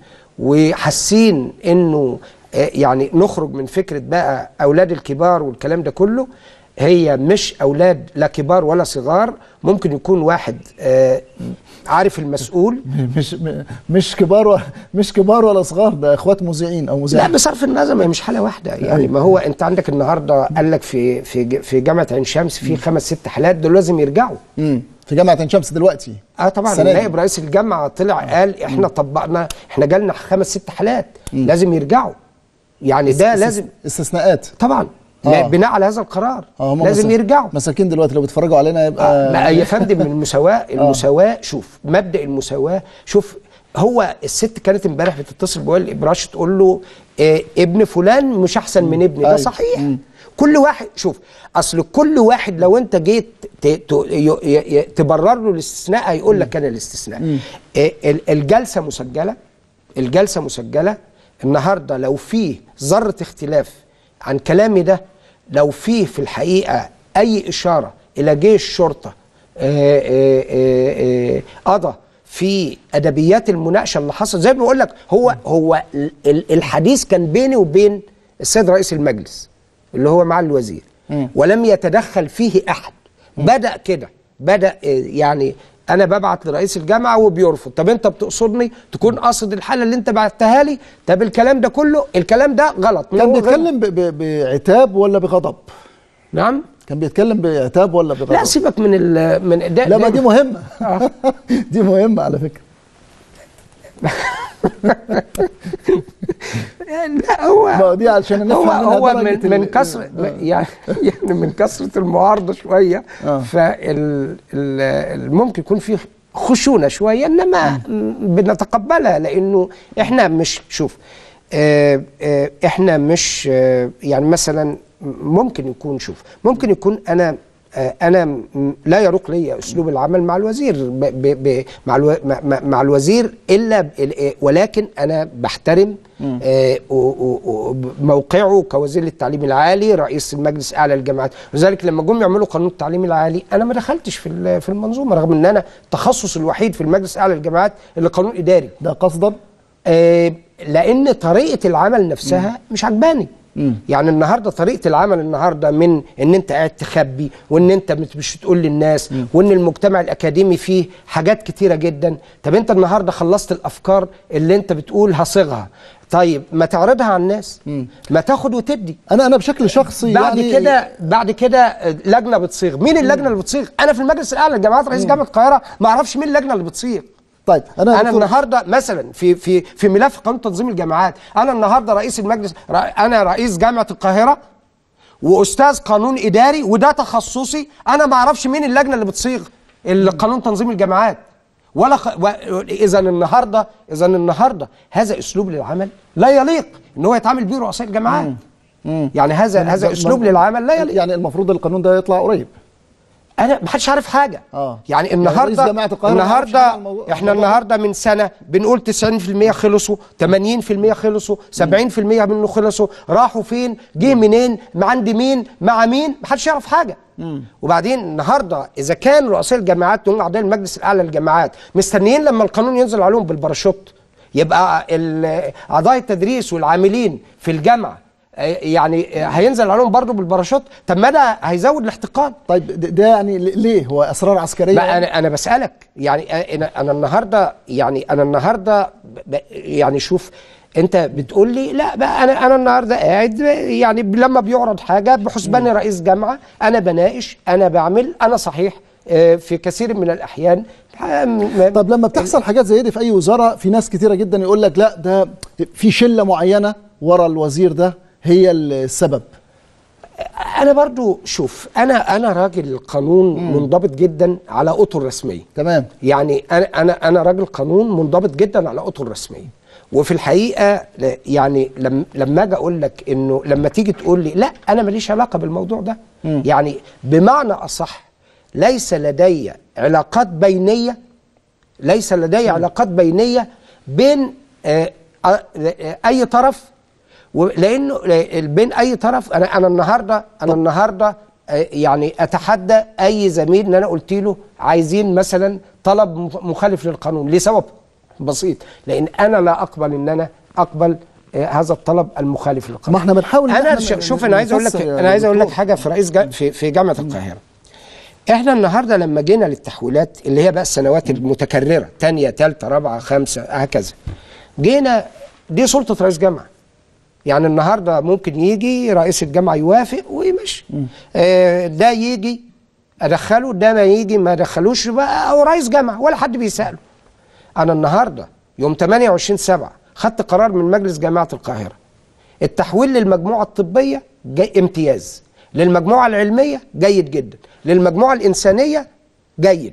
B: وحاسين انه آه، يعني نخرج من فكره بقى اولاد الكبار والكلام ده كله هي مش اولاد لا كبار ولا صغار ممكن يكون واحد آه، عارف المسؤول
A: مش م- مش كبار و... مش كبار ولا صغار ده اخوات مذيعين او
B: لا
A: مذيعين
B: بصرف النظر ما هي مش حاله واحده يعني ما هو انت عندك النهارده قال لك في في ج- في جامعه عين شمس في خمس ست حالات دول لازم يرجعوا
A: مم. في جامعه عين شمس دلوقتي
B: اه طبعا
A: السنة دي.
B: نائب رئيس الجامعه طلع قال احنا طبقنا احنا جالنا خمس ست حالات لازم يرجعوا يعني ده
A: استس-
B: لازم
A: استثناءات
B: طبعا
A: آه.
B: لا بناء على هذا القرار
A: اه هم
B: لازم
A: مسا-
B: يرجعوا
A: مساكين دلوقتي لو بيتفرجوا علينا يبقى
B: آه، لا يا فندم المساواة المساواة شوف مبدأ المساواة شوف هو الست كانت امبارح بتتصل بوائل ابراش تقول له آه ابن فلان مش احسن من ابني ده
A: أيوة.
B: صحيح كل واحد شوف اصل كل واحد لو انت جيت ت- ت- ي- ي- تبرر له الاستثناء هيقول لك انا الاستثناء آه، ال- الجلسة مسجلة الجلسة مسجلة النهارده لو فيه ذرة اختلاف عن كلامي ده لو فيه في الحقيقة أي إشارة إلى جيش شرطة آه، آه، آه، آه، قضى في أدبيات المناقشة اللي حصل زي ما بقول لك هو هو ال- ال- الحديث كان بيني وبين السيد رئيس المجلس اللي هو مع الوزير ولم يتدخل فيه أحد بدأ كده بدأ آه، يعني انا ببعت لرئيس الجامعه وبيرفض طب انت بتقصدني تكون قاصد الحاله اللي انت بعتها لي طب الكلام ده كله الكلام ده غلط
A: كان
B: هو غير-
A: بيتكلم ب... ب... بعتاب ولا بغضب
B: نعم
A: كان بيتكلم بعتاب ولا بغضب
B: لا سيبك من ال من ده
A: لا ما
B: ده-
A: دي مهمه دي مهمه على فكره
B: لا هو
A: ما دي علشان نفهم
B: هو
A: منها
B: هو
A: درجة
B: من من
A: ال-
B: كسر
A: آه.
B: يعني يعني من كثره المعارضه شويه
A: آه.
B: فال ال- ممكن يكون في خشونه شويه انما بنتقبلها لانه احنا مش شوف آه، آه، احنا مش آه، يعني مثلا ممكن يكون شوف ممكن يكون انا آه، انا م- لا يروق لي اسلوب العمل مع الوزير ب ب ب مع, الو مع- مع- مع الوزير الا ب- ال- ولكن انا بحترم آه، و- و- و- موقعه كوزير للتعليم العالي رئيس المجلس الاعلى للجامعات ولذلك لما جم يعملوا قانون التعليم العالي انا ما دخلتش في ال- في المنظومه رغم ان انا التخصص الوحيد في المجلس الاعلى للجامعات اللي قانون اداري
A: ده قصدا
B: آه، لان طريقه العمل نفسها مش عجباني يعني النهارده طريقه العمل النهارده من ان انت قاعد تخبي وان انت مش مش تقول للناس وان المجتمع الاكاديمي فيه حاجات كتيره جدا طب انت النهارده خلصت الافكار اللي انت بتقول هصيغها طيب ما تعرضها على الناس ما تاخد وتدي
A: انا انا بشكل شخصي
B: بعد
A: يعني
B: كده بعد كده لجنه بتصيغ مين اللجنه اللي بتصيغ انا في المجلس الاعلى للجامعات رئيس جامعه القاهره ما اعرفش مين اللجنه اللي بتصيغ
A: طيب انا
B: انا
A: دكتور-
B: النهارده مثلا في في في ملف قانون تنظيم الجامعات انا النهارده رئيس المجلس رأ- انا رئيس جامعه القاهره واستاذ قانون اداري وده تخصصي انا ما اعرفش مين اللجنه اللي بتصيغ قانون تنظيم الجامعات ولا خ... و... اذا النهارده اذا النهارده هذا اسلوب للعمل لا يليق ان هو يتعامل به رؤساء الجامعات يعني هذا هذا
A: ده-
B: اسلوب
A: ما-
B: للعمل لا يليق
A: يعني المفروض القانون ده يطلع قريب
B: انا ما حدش عارف حاجه
A: آه.
B: يعني
A: يعني رئيس
B: النهارده
A: جامعة القاهرة ما يعرفش حاجة عن
B: النهارده
A: الموضوع-
B: احنا
A: الموضوع ده.
B: النهارده من سنه بنقول 90% خلصوا 80% خلصوا 70% منه خلصوا راحوا فين جه منين مع عند مين مع مين ما حدش يعرف حاجه وبعدين النهارده اذا كان رؤساء الجامعات هم اعضاء المجلس الاعلى للجامعات مستنيين لما القانون ينزل عليهم بالباراشوت يبقى ال- اعضاء التدريس والعاملين في الجامعه آه، يعني آه، هينزل عليهم برضه بالباراشوت طب ما ده هيزود الاحتقان
A: طيب ده ده يعني ليه هو اسرار عسكريه
B: بقى انا انا بسالك يعني انا انا النهارده يعني انا النهارده ب- ب- يعني شوف انت بتقول لي لا بقى انا انا النهارده قاعد يعني لما بيعرض حاجه بحسبان رئيس جامعه انا بناقش انا بعمل انا صحيح آه، في كثير من الاحيان آه،
A: طب لما بتحصل حاجات زي دي في اي وزاره في ناس كتيره جدا يقول لك لا ده في شله معينه ورا الوزير ده هي السبب
B: انا برضو شوف انا انا راجل قانون منضبط جدا على اطر رسميه
A: تمام
B: يعني انا انا انا راجل قانون منضبط جدا على اطر رسميه وفي الحقيقه لا- يعني لم لما اجي اقول لك انه لما تيجي تقول لي لا انا ماليش علاقه بالموضوع ده يعني بمعنى اصح ليس لدي علاقات بينيه ليس لدي علاقات بينيه بين آه، آه، آه، اي طرف و- لانه ل- بين اي طرف انا انا النهارده انا النهارده آه، يعني اتحدى اي زميل ان انا قلت له عايزين مثلا طلب مخ- مخالف للقانون لسبب بسيط لان انا لا اقبل ان انا اقبل آه، هذا الطلب المخالف للقانون
A: ما احنا بنحاول إن
B: انا
A: إحنا
B: ش-
A: ن-
B: شوف انا عايز اقول لك
A: نفسر يا
B: انا عايز اقول لك
A: دكتور.
B: حاجه في رئيس جا في في جامعه القاهره احنا النهارده لما جينا للتحويلات اللي هي بقى السنوات المتكرره ثانيه ثالثه رابعه خامسه هكذا جينا دي سلطه رئيس جامعه يعني النهارده ممكن يجي رئيس الجامعه يوافق ويمشي آه ده يجي ادخله ده ما يجي ما ادخلوش بقى او رئيس جامعه ولا حد بيساله انا النهارده يوم 28 7 خدت قرار من مجلس جامعه القاهره التحويل للمجموعه الطبيه جاي امتياز للمجموعه العلميه جيد جدا للمجموعه الانسانيه جيد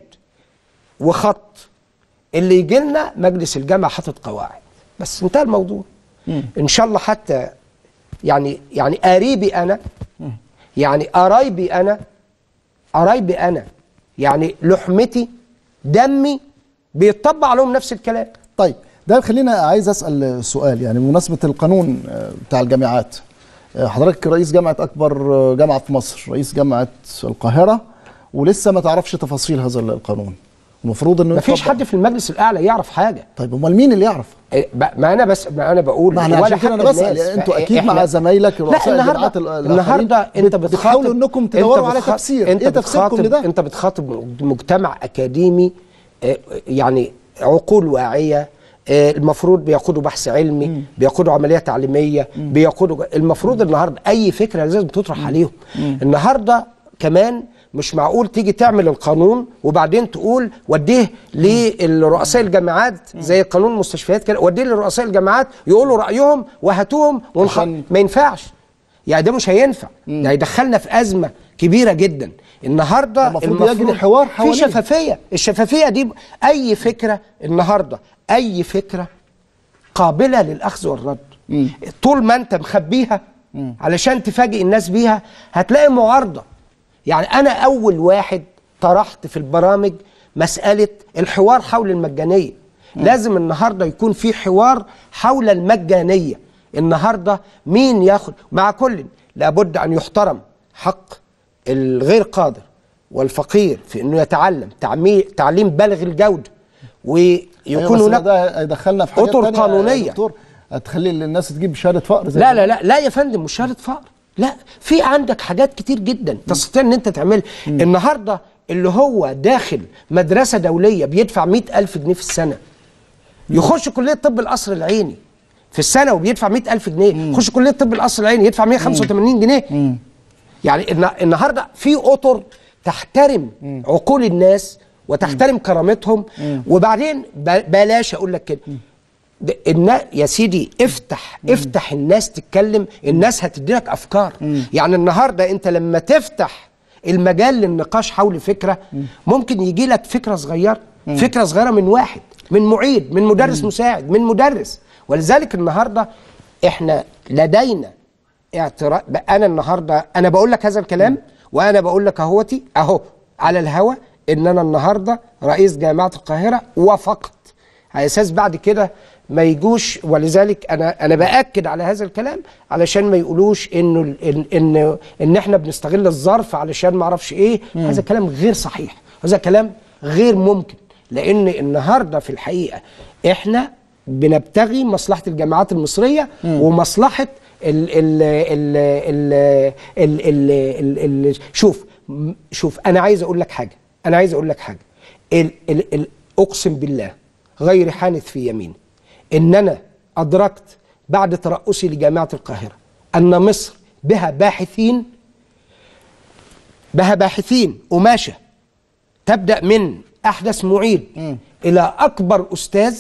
B: وخط اللي يجي لنا مجلس الجامعه حاطط قواعد بس انتهى الموضوع ان شاء الله حتى يعني يعني قريبي انا يعني قرايبي انا قرايبي انا يعني لحمتي دمي بيطبق عليهم نفس الكلام
A: طيب ده خلينا عايز اسال سؤال يعني بمناسبه القانون آه، بتاع الجامعات آه، حضرتك رئيس جامعه اكبر آه، جامعه في مصر رئيس جامعه القاهره ولسه ما تعرفش تفاصيل هذا القانون المفروض انه
B: مفيش
A: يطبق.
B: حد في المجلس الاعلى يعرف حاجه
A: طيب امال مين اللي يعرف
B: إيه، ب- ما انا بس ما انا بقول
A: ما احنا
B: ولا
A: عشان كده
B: حتى
A: انا بسال
B: الناس.
A: يعني انتوا
B: فإيه-
A: اكيد مع
B: إحنا-
A: زمايلك
B: لا
A: رؤساء الجامعات
B: النهارده
A: ال- الآخرين
B: النهارده انت
A: بت-
B: بتخاطب
A: بتحاولوا انكم تدوروا
B: أنت
A: على
B: بتخاطب-
A: تفسير
B: انت
A: ايه تفسيركم
B: بتخاطب
A: لده
B: انت بتخاطب مجتمع اكاديمي آه، يعني عقول واعيه آه، المفروض بيقودوا بحث علمي بيقودوا عمليه تعليميه بيقودوا المفروض النهارده اي فكره لازم تطرح عليهم النهارده كمان مش معقول تيجي تعمل القانون وبعدين تقول وديه لرؤساء الجامعات زي قانون المستشفيات كده وديه لرؤساء الجامعات يقولوا رايهم وهاتوهم ونخ...
A: عشان-
B: ما ينفعش يعني ده مش هينفع ده هيدخلنا في ازمه كبيره جدا النهارده
A: المفروض يجري حوار
B: في
A: حواليه.
B: شفافيه الشفافيه دي اي فكره النهارده اي فكره قابله للاخذ والرد طول ما انت مخبيها علشان تفاجئ الناس بيها هتلاقي معارضه يعني انا اول واحد طرحت في البرامج مساله الحوار حول المجانيه لازم النهارده يكون في حوار حول المجانيه النهارده مين ياخد مع كل لابد ان يحترم حق الغير قادر والفقير في انه يتعلم تعمي- تعليم بالغ الجوده ويكون
A: أيوة بس
B: هناك
A: ده هيدخلنا في حاجات
B: أطر
A: تانية يا
B: قانونية.
A: دكتور هتخلي الناس تجيب شهاده فقر زي
B: لا
A: كده.
B: لا لا لا يا فندم مش شهاده فقر لا في عندك حاجات كتير جدا تستطيع ان انت تعملها النهارده اللي هو داخل مدرسه دوليه بيدفع مئة ألف جنيه في السنه يخش كليه طب القصر العيني في السنه وبيدفع مئة ألف جنيه يخش كليه طب القصر العيني يدفع 185 جنيه يعني الن- النهارده في اطر تحترم عقول الناس وتحترم كرامتهم وبعدين ب- بلاش اقول لك كده ده النا يا سيدي افتح افتح الناس تتكلم الناس هتديلك افكار يعني النهارده انت لما تفتح المجال للنقاش حول فكره ممكن يجي لك فكره صغيره فكره صغيره من واحد من معيد من مدرس مساعد من مدرس ولذلك النهارده احنا لدينا اعتراض انا النهارده انا بقول لك هذا الكلام وانا بقول لك اهوتي اهو على الهوا ان انا النهارده رئيس جامعه القاهره وفقط على اساس بعد كده ما يجوش ولذلك انا انا باكد على هذا الكلام علشان ما يقولوش انه ال- ان ان, إن احنا بنستغل الظرف علشان ما اعرفش ايه هذا كلام غير صحيح هذا كلام غير ممكن لان النهارده في الحقيقه احنا بنبتغي مصلحه الجامعات المصريه ومصلحه ال ال ال ال ال ال ال ال شوف م- شوف انا عايز اقول لك حاجه انا عايز اقول لك حاجه ال ال ال اقسم بالله غير حانث في يميني ان انا ادركت بعد ترأسي لجامعه القاهره ان مصر بها باحثين بها باحثين قماشه تبدا من احدث معيد الى اكبر استاذ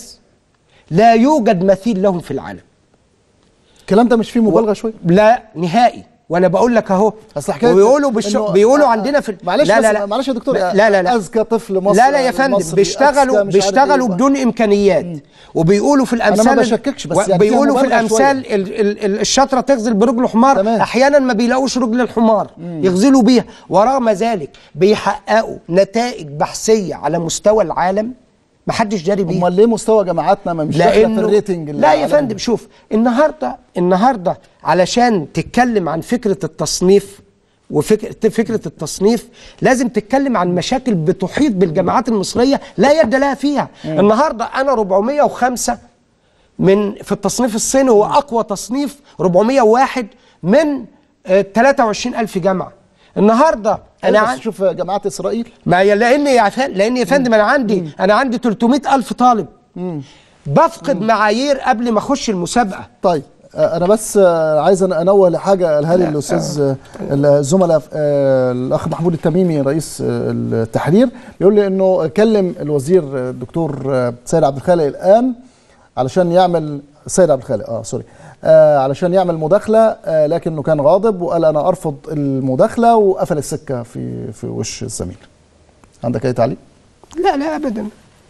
B: لا يوجد مثيل لهم في العالم
A: الكلام ده مش فيه مبالغه شويه
B: لا نهائي وانا بقول لك اهو
A: اصل حكايه
B: وبيقولوا بالشو...
A: إنه-
B: بيقولوا
A: آه،
B: عندنا في
A: معلش
B: لا
A: بس
B: لا لا
A: معلش يا دكتور
B: لا لا لا
A: اذكى طفل مصري
B: لا لا يا فندم
A: مصري،
B: بيشتغلوا
A: أذكى مش عارف
B: بيشتغلوا
A: إيه.
B: بدون امكانيات وبيقولوا في
A: ما
B: الامثال
A: بشككش، بس يعني فيها
B: بيقولوا في
A: مبالغة
B: الامثال ال- ال- ال- الشطره تغزل برجل حمار
A: تمام.
B: احيانا ما بيلاقوش رجل الحمار يغزلوا بيها ورغم ذلك بيحققوا نتائج بحثيه على مستوى العالم ما حدش جاري بيها
A: امال ليه مستوى جامعاتنا ما مش داخله في
B: لانه
A: الريتنج
B: لا يا
A: العالمي؟
B: فندم شوف النهارده النهارده علشان تتكلم عن فكره التصنيف وفكره فكره التصنيف لازم تتكلم عن مشاكل بتحيط بالجامعات المصريه لا يد لها فيها النهارده انا 405 من في التصنيف الصيني هو اقوى تصنيف 401 من آه، 23000 جامعه النهارده انا
A: انا
B: عن...
A: بس شوف جامعات اسرائيل
B: ما هي لان يا فندم لان يا فندم انا عندي انا عندي 300 الف طالب بفقد معايير قبل ما اخش المسابقه
A: طيب آه، انا بس آه، عايز أن- انوه لحاجه قالها لي الاستاذ آه، الزملاء آه، الاخ محمود التميمي رئيس آه، التحرير بيقول لي انه كلم الوزير آه، الدكتور آه، سيد عبد الخالق الان علشان يعمل سيد عبد الخالق اه سوري آه علشان يعمل مداخله آه لكنه كان غاضب وقال انا ارفض المداخله وقفل السكه في في وش الزميل عندك اي تعليق؟
B: لا لا ابدا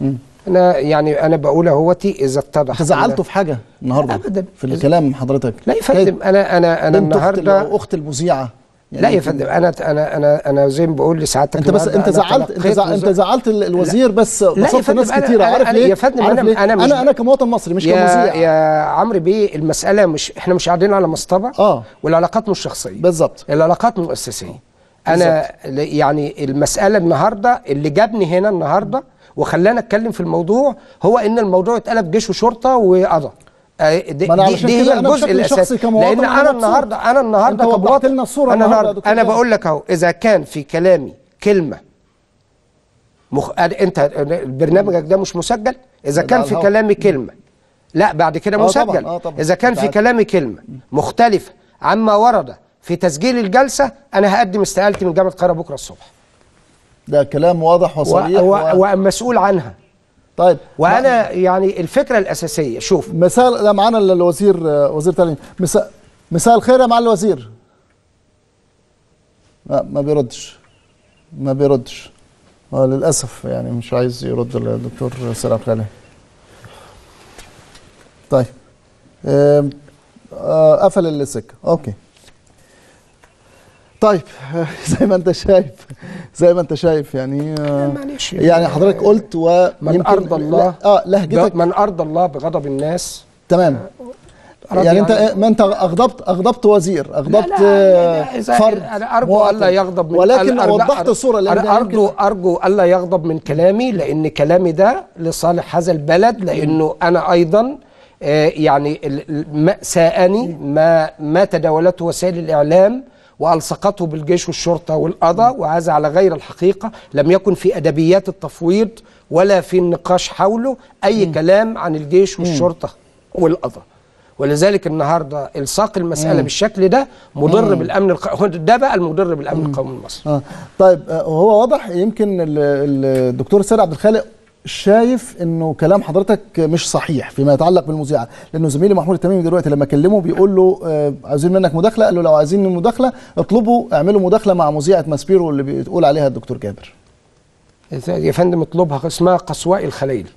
B: انا يعني انا بقول اهوتي اذا اتضح
A: انت زعلته في حاجه النهارده
B: أبداً.
A: في الكلام حضرتك
B: لا يا فندم انا انا انا
A: بنت أخت
B: النهارده
A: ال- اخت المذيعه يعني
B: لا يا
A: أنت-
B: فندم انا انا انا انا زي ما بقول لسعادتك
A: انت بس
B: النهاردة
A: انت
B: أنا
A: زعلت انت
B: تلقيت
A: زع... انت
B: وزا-
A: زعلت ال- الوزير بس
B: يا
A: بسطت
B: فندم،
A: ناس
B: أنا-
A: كتيره
B: أنا-
A: عارف
B: أنا-
A: ليه؟
B: يا فندم،
A: عارف
B: أنا-
A: ليه؟
B: أنا مش-
A: انا انا كمواطن مصري مش
B: يا
A: كمذيع
B: يا عمرو بيه المساله مش احنا مش قاعدين على مصطبه
A: آه.
B: والعلاقات مش شخصيه
A: بالظبط
B: العلاقات مؤسسيه انا ل- يعني المساله النهارده اللي جابني هنا النهارده وخلاني اتكلم في الموضوع هو ان الموضوع اتقلب جيش وشرطه وقضاء آه، دي,
A: ما أنا
B: دي,
A: علشان
B: دي
A: كده
B: هي
A: أنا
B: الجزء
A: بشكل
B: الاساسي
A: شخصي كمواطن
B: لان
A: أنا
B: انا
A: مبسوط.
B: النهارده انا النهارده
A: أنت وضحت
B: كمواطن
A: لنا الصورة
B: انا
A: النهاردة يا
B: النهارده
A: دكتور
B: انا
A: جابر.
B: بقول لك اهو اذا كان في كلامي كلمه مخ... انت برنامجك ده مش مسجل اذا
A: ده
B: كان
A: على
B: في
A: الهوا.
B: كلامي كلمه لا بعد كده
A: آه
B: مسجل
A: طبعاً، آه طبعاً.
B: اذا كان في
A: متعاد.
B: كلامي كلمه مختلفه عما ورد في تسجيل الجلسه انا هقدم استقالتي من جامعه القاهره بكره الصبح
A: ده كلام واضح
B: و...
A: وصريح
B: و...
A: و...
B: ومسؤول عنها
A: طيب
B: وانا يعني الفكره الاساسيه شوف
A: مثال ده معانا ال- الوزير آه، وزير تعليم مساء مساء الخير يا معالي الوزير لا ما بيردش ما بيردش آه للاسف يعني مش عايز يرد الدكتور سيد عبد الخالق طيب آم، آه قفل السكه اوكي طيب زي ما انت شايف زي ما انت شايف يعني آه
B: معلش.
A: يعني حضرتك قلت و
B: من ارضى الله
A: لا- اه لهجتك
B: من ارضى الله بغضب الناس
A: تمام
B: رضي
A: يعني انت
B: عنه.
A: ما انت اغضبت اغضبت وزير اغضبت
B: لا
A: آه،
B: لا إذا
A: فرد
B: انا ارجو
A: مواطن.
B: الا يغضب من
A: ولكن
B: أنا-
A: وضحت
B: أنا-
A: الصوره لان
B: انا
A: ده
B: ارجو
A: يمكن-
B: ارجو الا يغضب من كلامي لان كلامي ده لصالح هذا البلد لانه انا ايضا آه، يعني ال- ال- ما ساءني ما ما تداولته وسائل الاعلام والصقته بالجيش والشرطه والقضاء وهذا على غير الحقيقه لم يكن في ادبيات التفويض ولا في النقاش حوله اي كلام عن الجيش والشرطه والقضاء ولذلك النهارده الصاق المساله بالشكل ده مضر بالامن القومي ده بقى المضر بالامن القومي المصري
A: اه طيب آه، هو واضح يمكن ال- ال- الدكتور سيد عبد الخالق شايف انه كلام حضرتك مش صحيح فيما يتعلق بالمذيعه لانه زميلي محمود التميمي دلوقتي لما كلمه بيقول له آه عايزين منك مداخله قال له لو عايزين مداخله اطلبوا اعملوا مداخله مع مذيعه ماسبيرو اللي بتقول عليها الدكتور جابر
B: يا فندم اطلبها اسمها قصواء الخليلي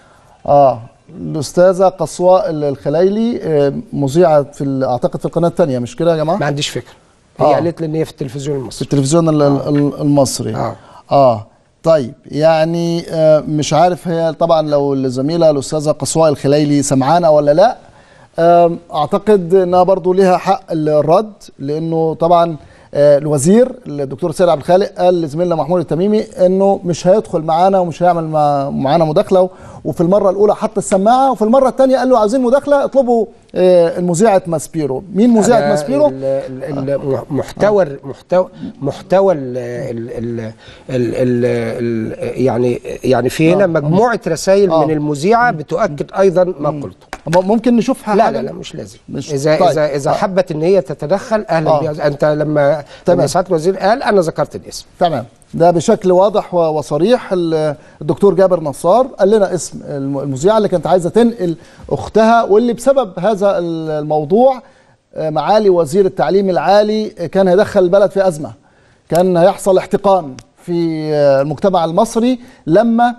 A: اه الاستاذه قصواء الخليلي آه، مذيعه في ال- اعتقد في القناه الثانيه مش كده يا جماعه
B: ما عنديش فكره هي
A: آه.
B: قالت لي ان هي في التلفزيون
A: في
B: المصري
A: التلفزيون ال- ال- المصري
B: آه.
A: اه طيب يعني آه مش عارف هي طبعا لو الزميله الاستاذه قصواء الخليلي سمعانه ولا لا آم، اعتقد انها برضو ليها حق الرد لانه طبعا آه، الوزير الدكتور سيد عبد الخالق قال لزميلنا محمود التميمي انه مش هيدخل معانا ومش هيعمل مع- معانا مداخله وفي المره الاولى حط السماعه وفي المره الثانيه قال له عايزين مداخله اطلبوا آه، المذيعه ماسبيرو مين مذيعه
B: أنا
A: ماسبيرو
B: ال- ال- ال- محتوى محتوى محتوى ال ال ال ال ال يعني يعني في هنا مجموعه رسائل
A: آه.
B: من المذيعه بتؤكد ايضا ما قلته
A: ممكن نشوفها
B: لا
A: حاجة؟
B: لا لا مش لازم
A: مش-
B: اذا
A: طيب.
B: اذا اذا
A: آه.
B: حبت ان هي تتدخل اهلا
A: آه.
B: بها انت لما
A: تمام.
B: لما سعاده الوزير قال انا ذكرت الاسم
A: تمام ده بشكل واضح و- وصريح ال- الدكتور جابر نصار قال لنا اسم الم- المذيعه اللي كانت عايزه تنقل اختها واللي بسبب هذا ال- الموضوع معالي وزير التعليم العالي كان هيدخل البلد في ازمه كان هيحصل احتقان في المجتمع المصري لما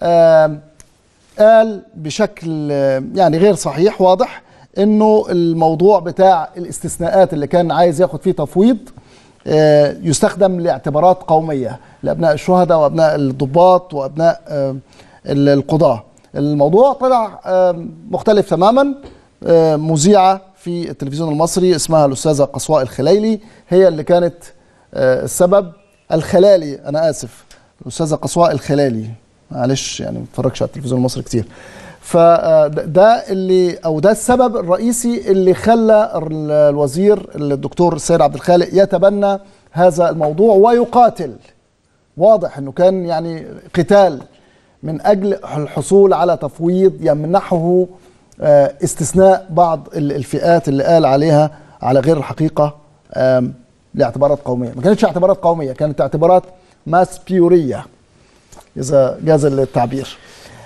A: قال بشكل يعني غير صحيح واضح انه الموضوع بتاع الاستثناءات اللي كان عايز ياخد فيه تفويض يستخدم لاعتبارات قوميه لابناء الشهداء وابناء الضباط وابناء القضاه الموضوع طلع مختلف تماما مذيعه في التلفزيون المصري اسمها الاستاذه قصواء الخليلي هي اللي كانت السبب الخلالي انا اسف الاستاذه قصواء الخلالي معلش يعني ما بتفرجش على التلفزيون المصري كتير فده اللي او ده السبب الرئيسي اللي خلى الوزير الدكتور السيد عبد الخالق يتبنى هذا الموضوع ويقاتل واضح انه كان يعني قتال من اجل الحصول على تفويض يمنحه استثناء بعض الفئات اللي قال عليها على غير الحقيقه لاعتبارات قوميه ما كانتش اعتبارات قوميه كانت اعتبارات ماسبيوريه اذا جاز التعبير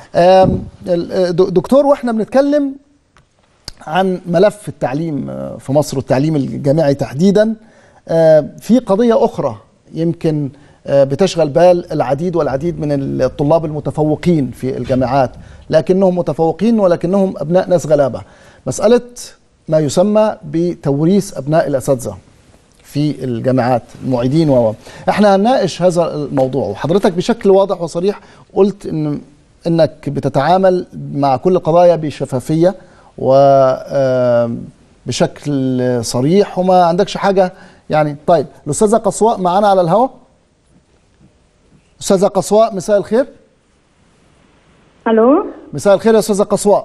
A: دكتور واحنا بنتكلم عن ملف التعليم في مصر والتعليم الجامعي تحديدا في قضيه اخرى يمكن بتشغل بال العديد والعديد من الطلاب المتفوقين في الجامعات لكنهم متفوقين ولكنهم ابناء ناس غلابه مساله ما يسمى بتوريث ابناء الاساتذه في الجامعات المعيدين و احنا هنناقش هذا الموضوع وحضرتك بشكل واضح وصريح قلت ان انك بتتعامل مع كل القضايا بشفافيه وبشكل صريح وما عندكش حاجه يعني طيب الاستاذه قصواء معانا على الهواء استاذه قصواء مساء الخير
C: الو
A: مساء الخير يا استاذه قصواء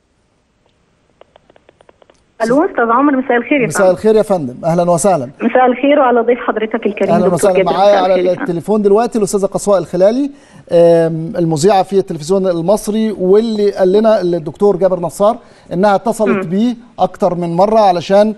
C: الو استاذ عمر مساء الخير يا
A: مساء الخير يا فندم اهلا وسهلا
C: مساء الخير وعلى ضيف حضرتك الكريم
A: اهلا وسهلا معايا على التليفون دلوقتي الاستاذه قصواء الخلالي المذيعه في التلفزيون المصري واللي قال لنا الدكتور جابر نصار انها اتصلت بيه اكتر من مره علشان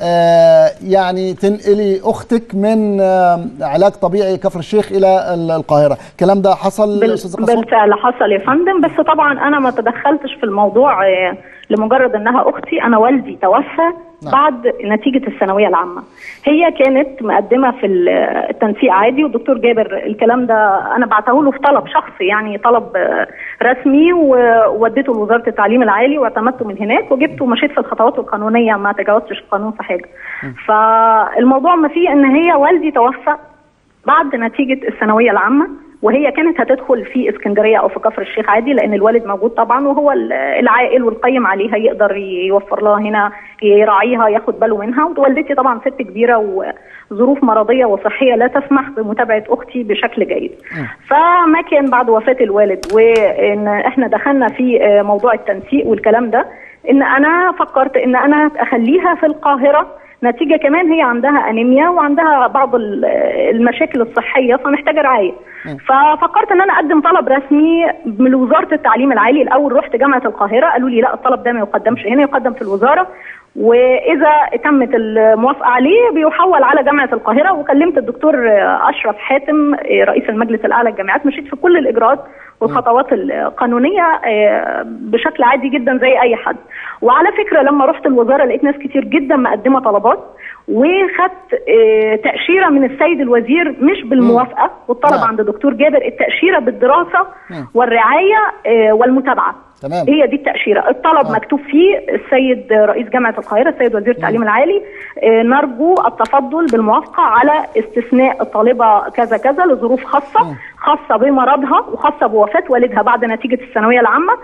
A: يعني تنقلي اختك من علاج طبيعي كفر الشيخ الى القاهره الكلام ده حصل
C: بال... بالفعل حصل يا فندم بس طبعا انا ما تدخلتش في الموضوع لمجرد انها اختي انا والدي توفى نعم. بعد نتيجه الثانويه العامه هي كانت مقدمه في التنسيق عادي والدكتور جابر الكلام ده انا بعته له في طلب شخصي يعني طلب رسمي ووديته لوزاره التعليم العالي واعتمدته من هناك وجبته ومشيت في الخطوات القانونيه ما تجاوزتش القانون في حاجه فالموضوع ما فيه ان هي والدي توفى بعد نتيجه الثانويه العامه وهي كانت هتدخل في اسكندريه او في كفر الشيخ عادي لان الوالد موجود طبعا وهو العائل والقيم عليها يقدر يوفر لها هنا يراعيها ياخد باله منها ووالدتي طبعا ست كبيره وظروف مرضيه وصحيه لا تسمح بمتابعه اختي بشكل جيد. فما كان بعد وفاه الوالد وان احنا دخلنا في موضوع التنسيق والكلام ده ان انا فكرت ان انا اخليها في القاهره نتيجه كمان هي عندها انيميا وعندها بعض المشاكل الصحيه فمحتاجه رعايه ففكرت ان انا اقدم طلب رسمي من وزاره التعليم العالي الاول رحت جامعه القاهره قالوا لي لا الطلب ده ما يقدمش هنا يقدم في الوزاره واذا تمت الموافقه عليه بيحول على جامعه القاهره وكلمت الدكتور اشرف حاتم رئيس المجلس الاعلى للجامعات مشيت في كل الاجراءات والخطوات القانونيه بشكل عادي جدا زي اي حد وعلى فكره لما رحت الوزاره لقيت ناس كتير جدا مقدمه طلبات وخدت تاشيره من السيد الوزير مش بالموافقه والطلب عند دكتور جابر التاشيره بالدراسه والرعايه والمتابعه
A: تمام.
C: هي دي التأشيرة الطلب آه. مكتوب فيه السيد رئيس جامعة القاهرة السيد وزير التعليم العالي آه نرجو التفضل بالموافقة على استثناء الطالبة كذا كذا لظروف خاصة م. خاصة بمرضها وخاصة بوفاة والدها بعد نتيجة الثانوية العامة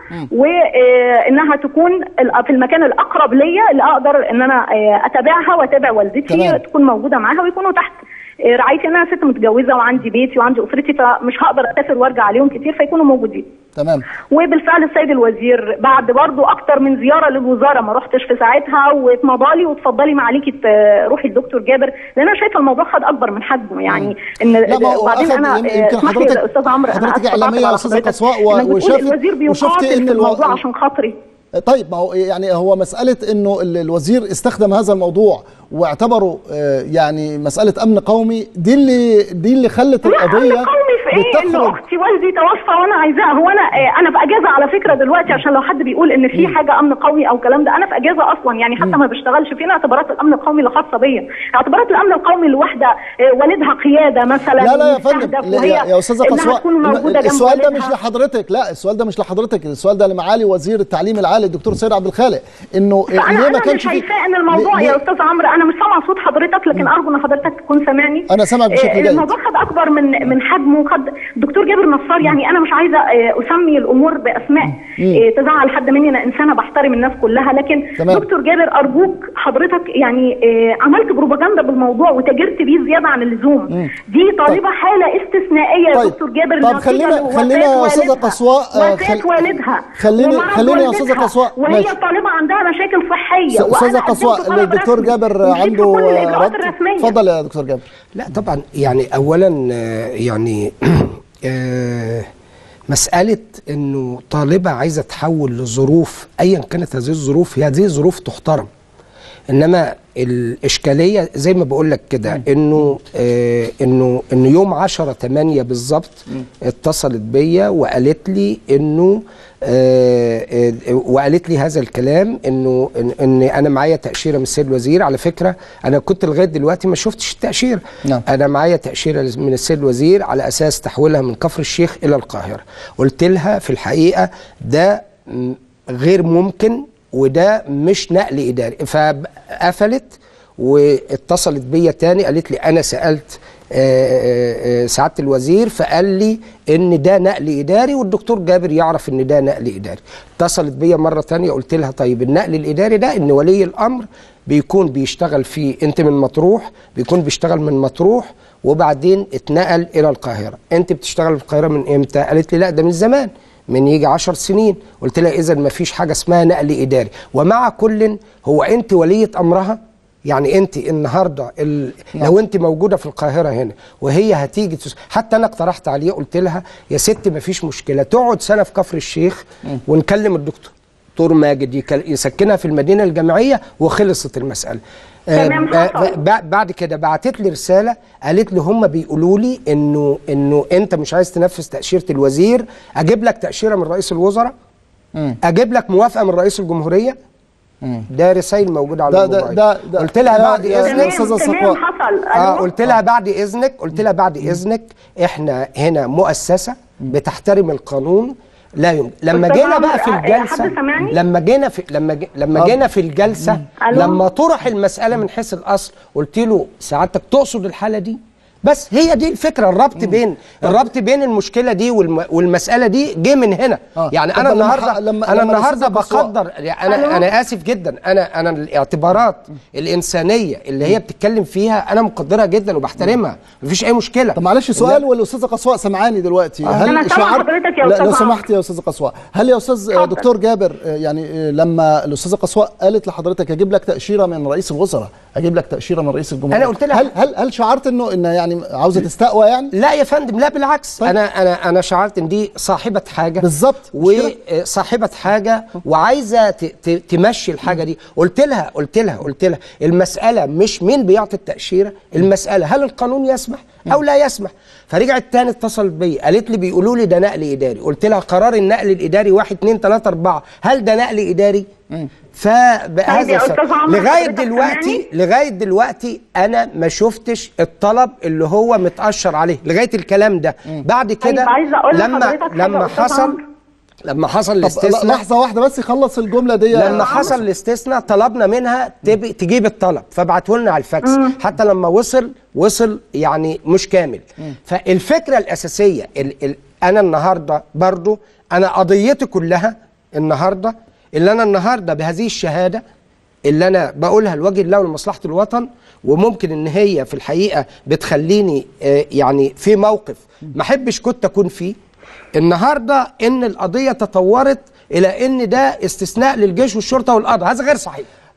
C: وإنها تكون في المكان الأقرب ليا اللي أقدر إن أنا أتابعها وأتابع والدتي تمام. تكون موجودة معاها ويكونوا تحت رعايتي ان انا ست متجوزه وعندي بيتي وعندي اسرتي فمش هقدر اسافر وارجع عليهم كتير فيكونوا موجودين.
A: تمام.
C: وبالفعل السيد الوزير بعد برضو اكتر من زياره للوزاره ما رحتش في ساعتها واتمضى لي واتفضلي معاليكي روحي الدكتور جابر لان انا شايفه الموضوع خد اكبر من حجمه يعني ان
A: بعدين انا يمكن حضرتك استاذ عمرو حضرتك اعلاميه يا استاذه قصواء
C: وشفت الوزير بيقاتل في الموضوع عشان خاطري
A: طيب ما هو يعني هو مسألة إنه الوزير استخدم هذا الموضوع واعتبره يعني مسألة أمن قومي دي اللي دي اللي خلت القضية
C: أمن قومي في ايه ان
A: بتخرج
C: اختي والدي توفى وانا عايزاها هو انا آه، انا في اجازه على فكره دلوقتي عشان لو حد بيقول ان في حاجه امن قومي او الكلام ده انا في اجازه اصلا يعني حتى ما بشتغلش فين اعتبارات الامن القومي اللي خاصه بيا اعتبارات الامن القومي لواحده آه، والدها قياده مثلا
A: لا لا يا فندم
C: مستهدف
A: لا
C: وهي
A: يا, يا استاذه
C: إنها
A: قصواء
C: تكون موجودة جنب
A: السؤال ده مش
C: والدها.
A: لحضرتك لا السؤال ده مش لحضرتك السؤال ده لمعالي وزير التعليم العالي الدكتور سيد عبد الخالق انه
C: فانا
A: ليه ما
C: انا
A: كانش
C: مش
A: في-
C: شايفاه ان الموضوع
A: ليه-
C: يا استاذ عمرو انا مش سامعه صوت حضرتك لكن ارجو ان حضرتك تكون سامعني
A: أنا سامعك بشكل
C: آه،
A: جيد.
C: الموضوع خد اكبر من من حجمه خد الدكتور جابر نصار يعني انا مش عايزه آه، اسمي الامور باسماء آه، تزعل حد مني انا انسانه بحترم الناس كلها لكن
A: تمام.
C: دكتور جابر ارجوك حضرتك يعني آه، عملت بروباجندا بالموضوع وتاجرت بيه زياده عن اللزوم دي طالبه حاله استثنائيه يا
A: طيب.
C: دكتور جابر
A: طب
C: نتيجة
A: خلينا-
C: لوفاة
A: خلينا يا أستاذة
C: والدها.
A: قصواء، آه،
C: وفاة
A: خل-
C: والدها
A: خليني-
C: ومرض
A: خليني يا أستاذة
C: والدتها.
A: قصواء،
C: وهي
A: ماشي.
C: طالبه عندها مشاكل صحيه
A: استاذه
C: وأنا
A: قصواء
C: قدمت طلب
A: الدكتور
C: رسمي
A: جابر
C: ومشيت في
A: عنده
C: كل الإجراءات
A: رد
C: الرسمية.
A: اتفضل يا دكتور جابر
B: لا طبعا يعني اولا آه، يعني آه، مساله انه طالبه عايزه تحول لظروف ايا كانت هذه الظروف هي هذه ظروف تحترم انما الاشكاليه زي ما بقول لك كده انه آه انه انه يوم 10 8 بالظبط اتصلت بيا وقالت لي انه آه آه وقالت لي هذا الكلام انه ان, إن انا معايا تاشيره من السيد الوزير على فكره انا كنت لغايه دلوقتي ما شفتش التاشيره
A: نعم.
B: انا معايا تاشيره من السيد الوزير على اساس تحويلها من كفر الشيخ الى القاهره قلت لها في الحقيقه ده م- غير ممكن وده مش نقل اداري فقفلت واتصلت بيا تاني قالت لي انا سالت آه، آه، آه، سعاده الوزير فقال لي ان ده نقل اداري والدكتور جابر يعرف ان ده نقل اداري اتصلت بيا مره تانية قلت لها طيب النقل الاداري ده ان ولي الامر بيكون بيشتغل فيه انت من مطروح بيكون بيشتغل من مطروح وبعدين اتنقل الى القاهره انت بتشتغل في القاهره من امتى قالت لي لا ده من زمان من يجي عشر سنين قلت لها اذا ما فيش حاجه اسمها نقل اداري ومع كل هو انت وليه امرها يعني انت النهارده ال... لو انت موجوده في القاهره هنا وهي هتيجي تس... حتى انا اقترحت عليه قلت لها يا ست ما فيش مشكله تقعد سنه في كفر الشيخ ونكلم الدكتور دكتور ماجد يكل- يسكنها في المدينه الجامعيه وخلصت المساله
C: تمام،
B: آه،
C: حصل.
B: ب- ب- بعد كده بعتت لي رساله قالت لي هم بيقولوا لي انه انه انت مش عايز تنفذ تاشيره الوزير اجيب لك تاشيره من رئيس الوزراء اجيب لك موافقه من رئيس الجمهوريه ده رسائل موجوده على
A: ده- ده-
B: الموبايل
A: ده- ده-
B: قلت لها
A: يا-
B: بعد
A: يا
B: اذنك
C: تمام
A: أستاذة
C: تمام
A: صفاء.
C: حصل
B: اه
C: ألو؟
B: قلت لها بعد اذنك قلت لها بعد اذنك احنا هنا مؤسسه بتحترم القانون لا يمكن لما
C: أستاذ
B: جينا بقى في
C: عمرو، آه،
B: الجلسه
C: حد سامعني؟
B: لما جينا في لما ج... لما جينا في الجلسه
C: ألو؟
B: لما طرح المساله من حيث الاصل قلت له سعادتك تقصد الحاله دي بس هي دي الفكره الربط بين الربط بين المشكله دي والم... والمساله دي جه من هنا
A: آه.
B: يعني
A: طب
B: انا
A: لما
B: النهارده
A: ح- لما-
B: انا
A: لما
B: النهارده
A: الأستاذة قصوى-
B: بقدر يعني انا انا اسف جدا انا انا الاعتبارات الانسانيه اللي هي بتتكلم فيها انا مقدرها جدا وبحترمها مفيش اي مشكله
A: طب معلش سؤال والاستاذه قصواء سمعاني دلوقتي
C: أنا سامعة حضرتك يا
A: لا
C: أستاذ
A: لو
C: عمرو.
A: سمحت يا استاذه قصواء هل يا استاذ
C: اتفضل.
A: دكتور جابر آه، يعني آه، لما الاستاذه قصواء قالت لحضرتك اجيب لك تاشيره من رئيس الوزراء اجيب لك تاشيره من رئيس الجمهوريه
B: أنا قلت لها-
A: هل هل هل شعرت انه انه يعني عاوزه تستقوى يعني
B: لا يا فندم لا بالعكس
A: طيب.
B: انا انا انا شعرت ان دي صاحبه حاجه
A: بالظبط، مش كده؟
B: وصاحبه حاجه وعايزه ت- ت- تمشي الحاجه دي قلت لها قلت لها قلت لها المساله مش مين بيعطي التاشيره المساله هل القانون يسمح او لا يسمح فرجعت تاني اتصلت بيا قالت لي بيقولوا لي ده نقل اداري قلت لها قرار النقل الاداري 1 2 3 4 هل ده نقل اداري فبهذا
C: طيب يا
B: السبب-
C: أستاذ عمرو،
B: لغايه
C: حضرتك
B: دلوقتي لغايه دلوقتي انا ما شفتش الطلب اللي هو متاشر عليه لغايه الكلام ده بعد كده
C: عايزة أقول
B: لما
C: لحضرتك حاجة
B: لما
C: يا أستاذ
B: حصل
C: عمرو.
B: لما حصل
A: طب
B: الاستثناء
A: لحظه واحده بس يخلص الجمله دي يا
B: لما
A: عمرو.
B: حصل الاستثناء طلبنا منها تب- تجيب الطلب فبعتوا لنا على الفاكس حتى لما وصل وصل يعني مش كامل فالفكره الاساسيه ال ال انا النهارده برضو انا قضيتي كلها النهارده اللي انا النهارده بهذه الشهاده اللي انا بقولها لوجه الله ولمصلحه الوطن وممكن ان هي في الحقيقه بتخليني آه، يعني في موقف ما احبش كنت اكون فيه النهارده ان القضيه تطورت الى ان ده استثناء للجيش والشرطه والقضاء هذا غير صحيح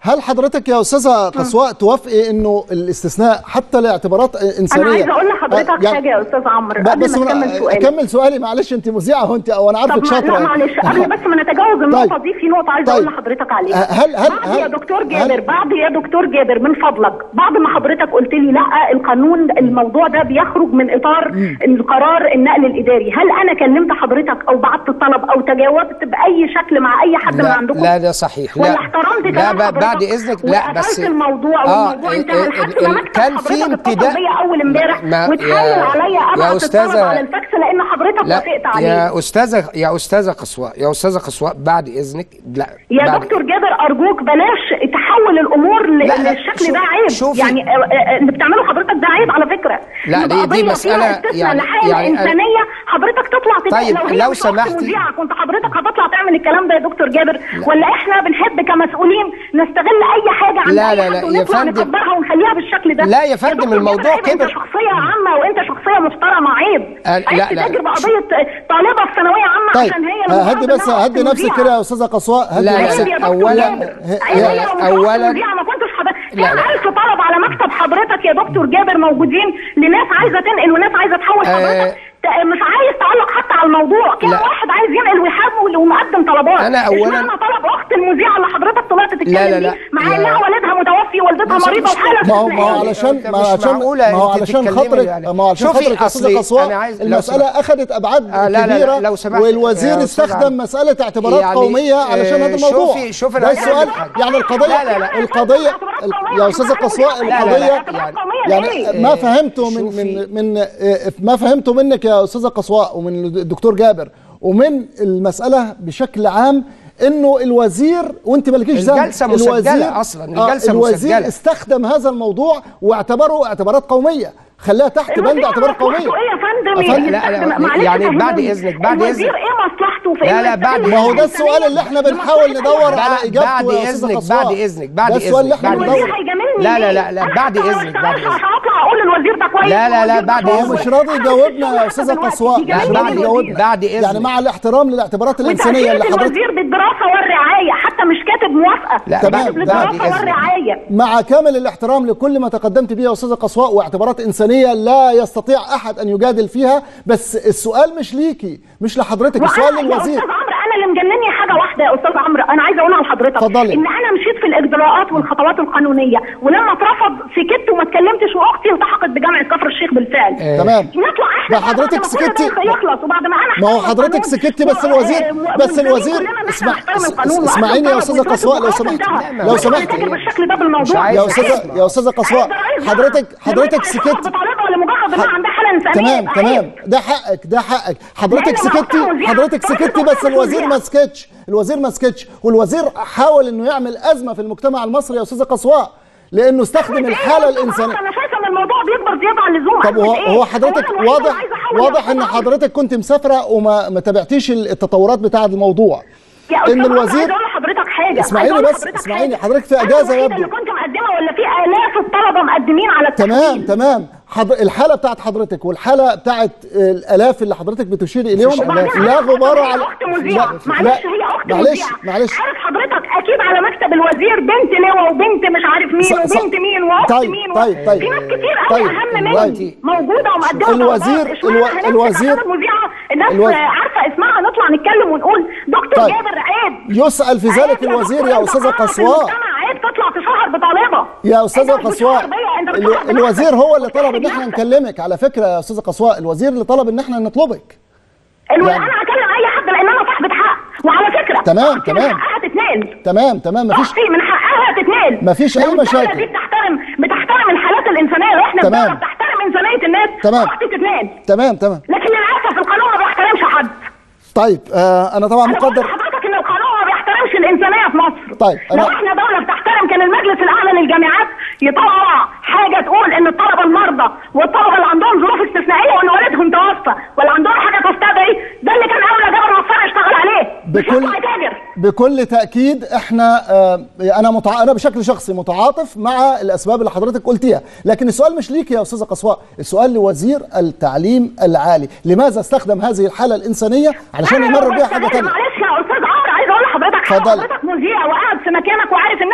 A: هل حضرتك يا استاذه قصواء توافقي انه الاستثناء حتى لاعتبارات انسانيه
C: انا عايزه اقول لحضرتك
A: آه، يعني-
C: حاجه يا استاذ عمرو
A: ب-
C: قبل
A: بس
C: ما
A: من-
C: اكمل سؤالي
A: اكمل سؤالي معلش انت مذيعه وانت وانا عارفك
C: طب ما-
A: شاطره
C: لا
A: يعني.
C: معلش قبل بس ما نتجاوز النقطه
A: طيب.
C: دي في نقطه عايزه
A: طيب.
C: اقول لحضرتك عليها
A: هل- هل-
C: بعد يا
A: هل-
C: دكتور
A: هل-
C: جابر بعد يا دكتور جابر من فضلك بعد ما حضرتك قلت لي لا القانون الموضوع ده بيخرج من اطار القرار النقل الاداري هل انا كلمت حضرتك او بعت الطلب او تجاوبت باي شكل مع اي حد من
B: لا,
C: عندكم
B: لا ده صحيح لا
C: ولا احترمت
B: لا
C: كلام
B: ب-
C: حضرتك
B: بعد اذنك لا
C: وقفلت
B: بس
C: الموضوع والموضوع
B: ال-
C: انتهى
B: ال-
C: لحد
B: ال-
C: ما مكتب
B: كان في
C: حضرتك اتصل
B: امتداء
C: بيا اول امبارح
B: ما-
C: وتحايل
B: يا-
C: عليا
B: يا
C: ابعت الطلب
B: أستاذة-
C: على الفاكس لان حضرتك
B: لا
C: وافقت عليه
B: يا استاذه يا استاذه قصواء يا استاذه قصواء بعد اذنك لا
C: يا
B: بعد
C: دكتور جابر ارجوك بلاش تحول الامور ل-
B: لا، لا،
C: للشكل
B: شوف-
C: ده عيب
B: شوفي.
C: يعني آه، آه، اللي بتعمله حضرتك ده عيب على فكره
B: لا،
C: يبقى
B: دي- دي
C: قضية
B: مسألة
C: فيها استثناء
B: يعني-
C: لحاله
B: يعني أنا-
C: انسانيه حضرتك تطلع تبقى
B: طيب،
C: لو, هي
B: لو
C: مش أخت
B: سمحتي.
C: مذيعة كنت حضرتك هتطلع تعمل الكلام ده يا دكتور جابر ولا احنا بنحب كمسؤولين نستغل اي حاجه عند
B: لا،
C: أي
B: لا،
C: حد
B: لا، يا
C: ونطلع
B: فندم.
C: نكبرها ونخليها بالشكل ده
B: لا يا فندم،
C: دكتور
B: الموضوع
C: جابر، عيب،
B: كبر.
C: انت شخصيه عامه وانت شخصيه محترمه عيب
B: آه، لا،
C: عيب
B: لا.
C: تتاجر بقضيه طالبه في ثانويه عامه
A: طيب
C: عشان هي
A: آه، هدي
C: المفروض
A: بس
C: إنها
A: هدي
C: أخت
A: نفسك
C: مذيعة.
A: كده يا استاذه قصواء هدي
B: لا، لا،
A: نفسك
C: عيب يا دكتور
B: أولاً-
C: جابر. عيب
B: لا،
C: هي
B: لا،
C: ومش
B: أولاً-
C: أخت مذيعة، ما كنتش حضرتك
B: لا،
C: كان
B: لا.
C: ألف طلب على مكتب حضرتك يا دكتور جابر موجودين لناس عايزه تنقل وناس عايزه تحول
B: آه.
C: حضرتك ت- مش عايز تعلق حتى على الموضوع كان
B: لا.
C: واحد عايز ينقل ويحاول ومقدم طلبات
B: أنا أولاً-
C: اشمعنى طلب اخت المذيعه اللي حضرتك طلعت تتكلم
B: لا، لا، لا.
C: دي مع
B: يا-
C: انها والدها متوفي والدتها
B: مش-
C: مريضه
B: مش-
C: وحاله
A: ما هو ما هو
C: استثنائية.
A: علشان
B: أنت
A: ما
B: مش
A: عشان
B: معقولة
A: ما هو
B: أنت
A: علشان
B: تتكلمي
A: خاطرك
B: يعني.
A: ما هو علشان
B: شوفي
A: خاطرك يا استاذه
B: أصلي
A: قصواء
B: أنا عايز- لو
A: المساله
B: سمحت.
A: اخذت ابعاد
B: آه، لا، لا، لا،
A: كبيره
B: لو سمحت.
A: والوزير
B: يا أستاذ
A: استخدم
B: عمرو.
A: مساله اعتبارات
B: يعني،
A: قوميه علشان
B: آه،
A: هذا الموضوع
B: شوفي- شوفي
A: ده
B: أنا عايز
A: السؤال
B: أقول حاجة.
A: يعني القضيه
B: لا، لا، لا.
A: القضيه يا استاذه قصواء
C: لا، لا،
A: القضيه
B: لا،
A: يعني
C: ليه؟
A: ما فهمته من
B: شوفي.
A: من من آه، ما فهمته منك يا استاذه قصواء ومن الدكتور جابر ومن المساله بشكل عام انه الوزير وانت مالكيش ذنب
B: الجلسة مسجلة أصلاً، الجلسة
A: الوزير
B: مسجلة.
A: استخدم هذا الموضوع واعتبره اعتبارات قوميه خلاها تحت بند
C: الوزير
A: اعتبارات قوميه
C: مصلحته ايه يا فندم
A: أفندم،
C: يستخدم-
B: لا، لا،
C: معلش
B: يعني
C: فهموني.
B: بعد إذنك، بعد
C: الوزير
B: إذنك.
C: ايه مصلحته في
B: لا،
C: إنه
B: لا، بعد-
C: يستخدم
A: ما هو ده
C: الإنسانية
A: السؤال اللي احنا بنحاول
C: لمصلحة
A: ندور
C: أي
A: على
C: حد.
B: بعد
A: اجابته يا استاذه
B: إذنك،
A: قصواء
B: بعد إذنك، بعد
A: ده السؤال اللي
B: إذنك،
A: احنا
B: بعد
A: بندور
C: الوزير هيجاملني
B: لا، لا،
C: ليه؟
B: لا، لا،
C: أنا
B: بعد
C: حتى لو
B: إذنك، بعد
C: اشتغلت
B: إذنك.
C: عشان اطلع اقول الوزير ده كويس
B: لا، لا، لا،
C: والوزير ده
B: بعد
C: كويس.
A: هو
B: إذنك.
A: مش راضي
C: أنا
A: يجاوبنا يا
C: مش
A: استاذه
C: دلوقتي.
A: قصواء مش
C: يجاملني
A: راضي
B: بعد-
A: يجاوبنا
B: بعد
A: يعني
B: إذنك.
A: مع الاحترام للاعتبارات الانسانيه
C: وتأكيد
A: اللي حضرتك
C: الوزير بالدراسه والرعايه حتى مش كاتب موافقه
B: لا،
C: كاتب
A: بعد-
C: للدراسه
B: بعد إذنك.
C: والرعايه
A: مع كامل الاحترام لكل ما تقدمت به يا استاذه قصواء واعتبارات انسانيه لا يستطيع احد ان يجادل فيها بس السؤال مش ليكي مش لحضرتك السؤال
C: وأنا- يا
A: للوزير
C: استاذ عمرو انا اللي مجنني حاجه واحده يا استاذ عمرو انا عايزه اقولها لحضرتك
A: اتفضلي.
C: ان انا مشيت في الاجراءات والخطوات القانونيه ولما اترفض سكت وما اتكلمتش واختي التحقت بجامعه كفر الشيخ بالفعل
A: تمام
C: نطلع احنا
A: ده حضرتك
C: بعد ما كل ده
A: سكتي
C: يخلص وبعد ما انا
A: ما هو
C: احترم
A: حضرتك
C: القانون
A: سكتي بس
C: و-
A: الوزير
C: و-
A: بس
C: وملزمين
A: الوزير
C: كلنا إن إحنا
A: اسمع
C: نحترم القانون
A: اس- اسمعيني يا
C: وأخذ
A: استاذه
C: طلب
A: قصواء لو
C: ويترد
A: سمحت
C: بوقتها.
A: لو
C: مش
A: سمحت
C: هنتكلم بالشكل ده بالموضوع
B: عايز
A: يا استاذه يا استاذه قصواء
C: عايز رئيس
A: حضرتك
C: بقى.
A: حضرتك
C: دلوقتي هيخرج
A: سكت
C: بطالبها لمجرد انها عندها حاله انسانيه
A: تمام
C: يبقى
A: تمام
C: عيب.
A: ده حقك ده حقك حضرتك
C: لأن لو
A: سكتي
C: كان وزير-
A: حضرتك
C: طالب
A: سكتي
C: الدكتور
A: بس الوزير
C: وزير.
A: ما سكتش الوزير ما سكتش والوزير حاول انه يعمل ازمه في المجتمع المصري يا استاذه قصواء لانه استخدم الحاله الانسانيه
C: انا شايفه ان الموضوع بيكبر زياده عن اللزوم
A: طب هو
C: أعمل إيه؟
A: هو حضرتك
C: أنا الوحيدة
A: واضح
C: اللي عايزة أحول
A: واضح ان
C: للقضاء.
A: حضرتك كنت مسافره وما ما تابعتيش التطورات بتاعه الموضوع
C: يا أستاذ
A: ان
C: عمرو،
A: الوزير
C: عايزة أقول لحضرتك حاجه
A: اسمعيني
C: عايزة أقول
A: بس،
C: لحضرتك
A: اسمعيني،
C: حاجة.
A: حضرتك في
C: أنا
A: إجازة
C: الوحيدة
A: يبدو.
C: اللي كنت مقدمه ولا في الاف الطلبه مقدمين على
A: تمام
C: التقديم
A: تمام حضر الحاله بتاعت حضرتك والحاله بتاعت الالاف اللي حضرتك بتشير اليهم
C: وبعدين
A: لا
C: عارف
A: غبار
C: هي
A: على
C: اخت مذيعه
A: لا-
C: معلش
A: لا،
C: هي اخت
A: معلش
C: مذيعه
A: معلش
C: عارف حضرتك اكيد على مكتب الوزير بنت لواء وبنت مش عارف مين
A: ص- ص-
C: وبنت مين واخت
A: طيب،
C: مين و-
A: طيب، طيب.
C: في ناس كتير قوي
A: طيب،
C: اهم
A: دلوقتي
C: مني موجوده ومقدمه
A: الوزير-
C: طلبات. اشمعنى
A: الو-
C: هنمسك
A: الوزير-
C: عشان المذيعه الناس
A: الوزير-
C: عارفه اسمها نطلع نتكلم ونقول دكتور
A: طيب.
C: جابر عيب
A: يسأل في ذلك
C: عيب يا
A: الوزير
C: دكتور،
A: يا
C: أنت
A: أستاذة
C: قاعد في
A: قصواء.
C: المجتمع، عيب تطلع تشهر بطالبه
A: يا استاذه
C: أنت مش
A: قصواء
C: بتشهر بيا، أنت
A: ال-
C: بتشهر
A: الوزير هو اللي
C: بنفسك.
A: طلب ان احنا نكلمك على فكره يا استاذه قصواء الوزير اللي طلب ان احنا نطلبك
C: الو...
A: يعني-
C: انا هكلم اي حد لان انا صاحبه حق وعلى فكره
A: تمام،
C: أختي
A: تمام.
C: من حقها تتنقل
A: تمام تمام مفيش
C: اختي من حقها تتنقل
A: مفيش أي
C: لو الدولة
A: مشاكل.
C: دي بتحترم بتحترم الحالات الانسانيه واحنا
A: تمام.
C: الدوله بتحترم انسانيه الناس
A: تمام.
C: اختي تتنقل
A: تمام تمام
C: لكن للاسف القانون ما بيحترمش حد
A: طيب آه انا طبعا
C: انا بقول
A: مقدر
C: لحضرتك ان القانون ما بيحترمش الانسانيه في مصر
A: طيب، أنا-
C: لو احنا دوله بتحترم كان المجلس الاعلى للجامعات يطلع حاجه تقول ان الطلبه المرضى والطلبه اللي عندهم ظروف استثنائيه وان والدهم توفى ولا عندهم حاجه تستدعي ده اللي كان اولى جابر نصار يشتغل عليه مش
A: بكل
C: يطلع يتاجر
A: بكل تاكيد احنا آه انا متع... انا بشكل شخصي متعاطف مع الاسباب اللي حضرتك قلتيها لكن السؤال مش ليك يا استاذه قصواء السؤال لوزير التعليم العالي لماذا استخدم هذه الحاله الانسانيه علشان يمرر بيها حاجه ثانيه
C: معلش يا استاذ عمرو عايز اقول لحضرتك حاجة.
A: اتفضلي.
C: حضرتك مذيع وقاعد في مكانك وعارف الناس قد ايه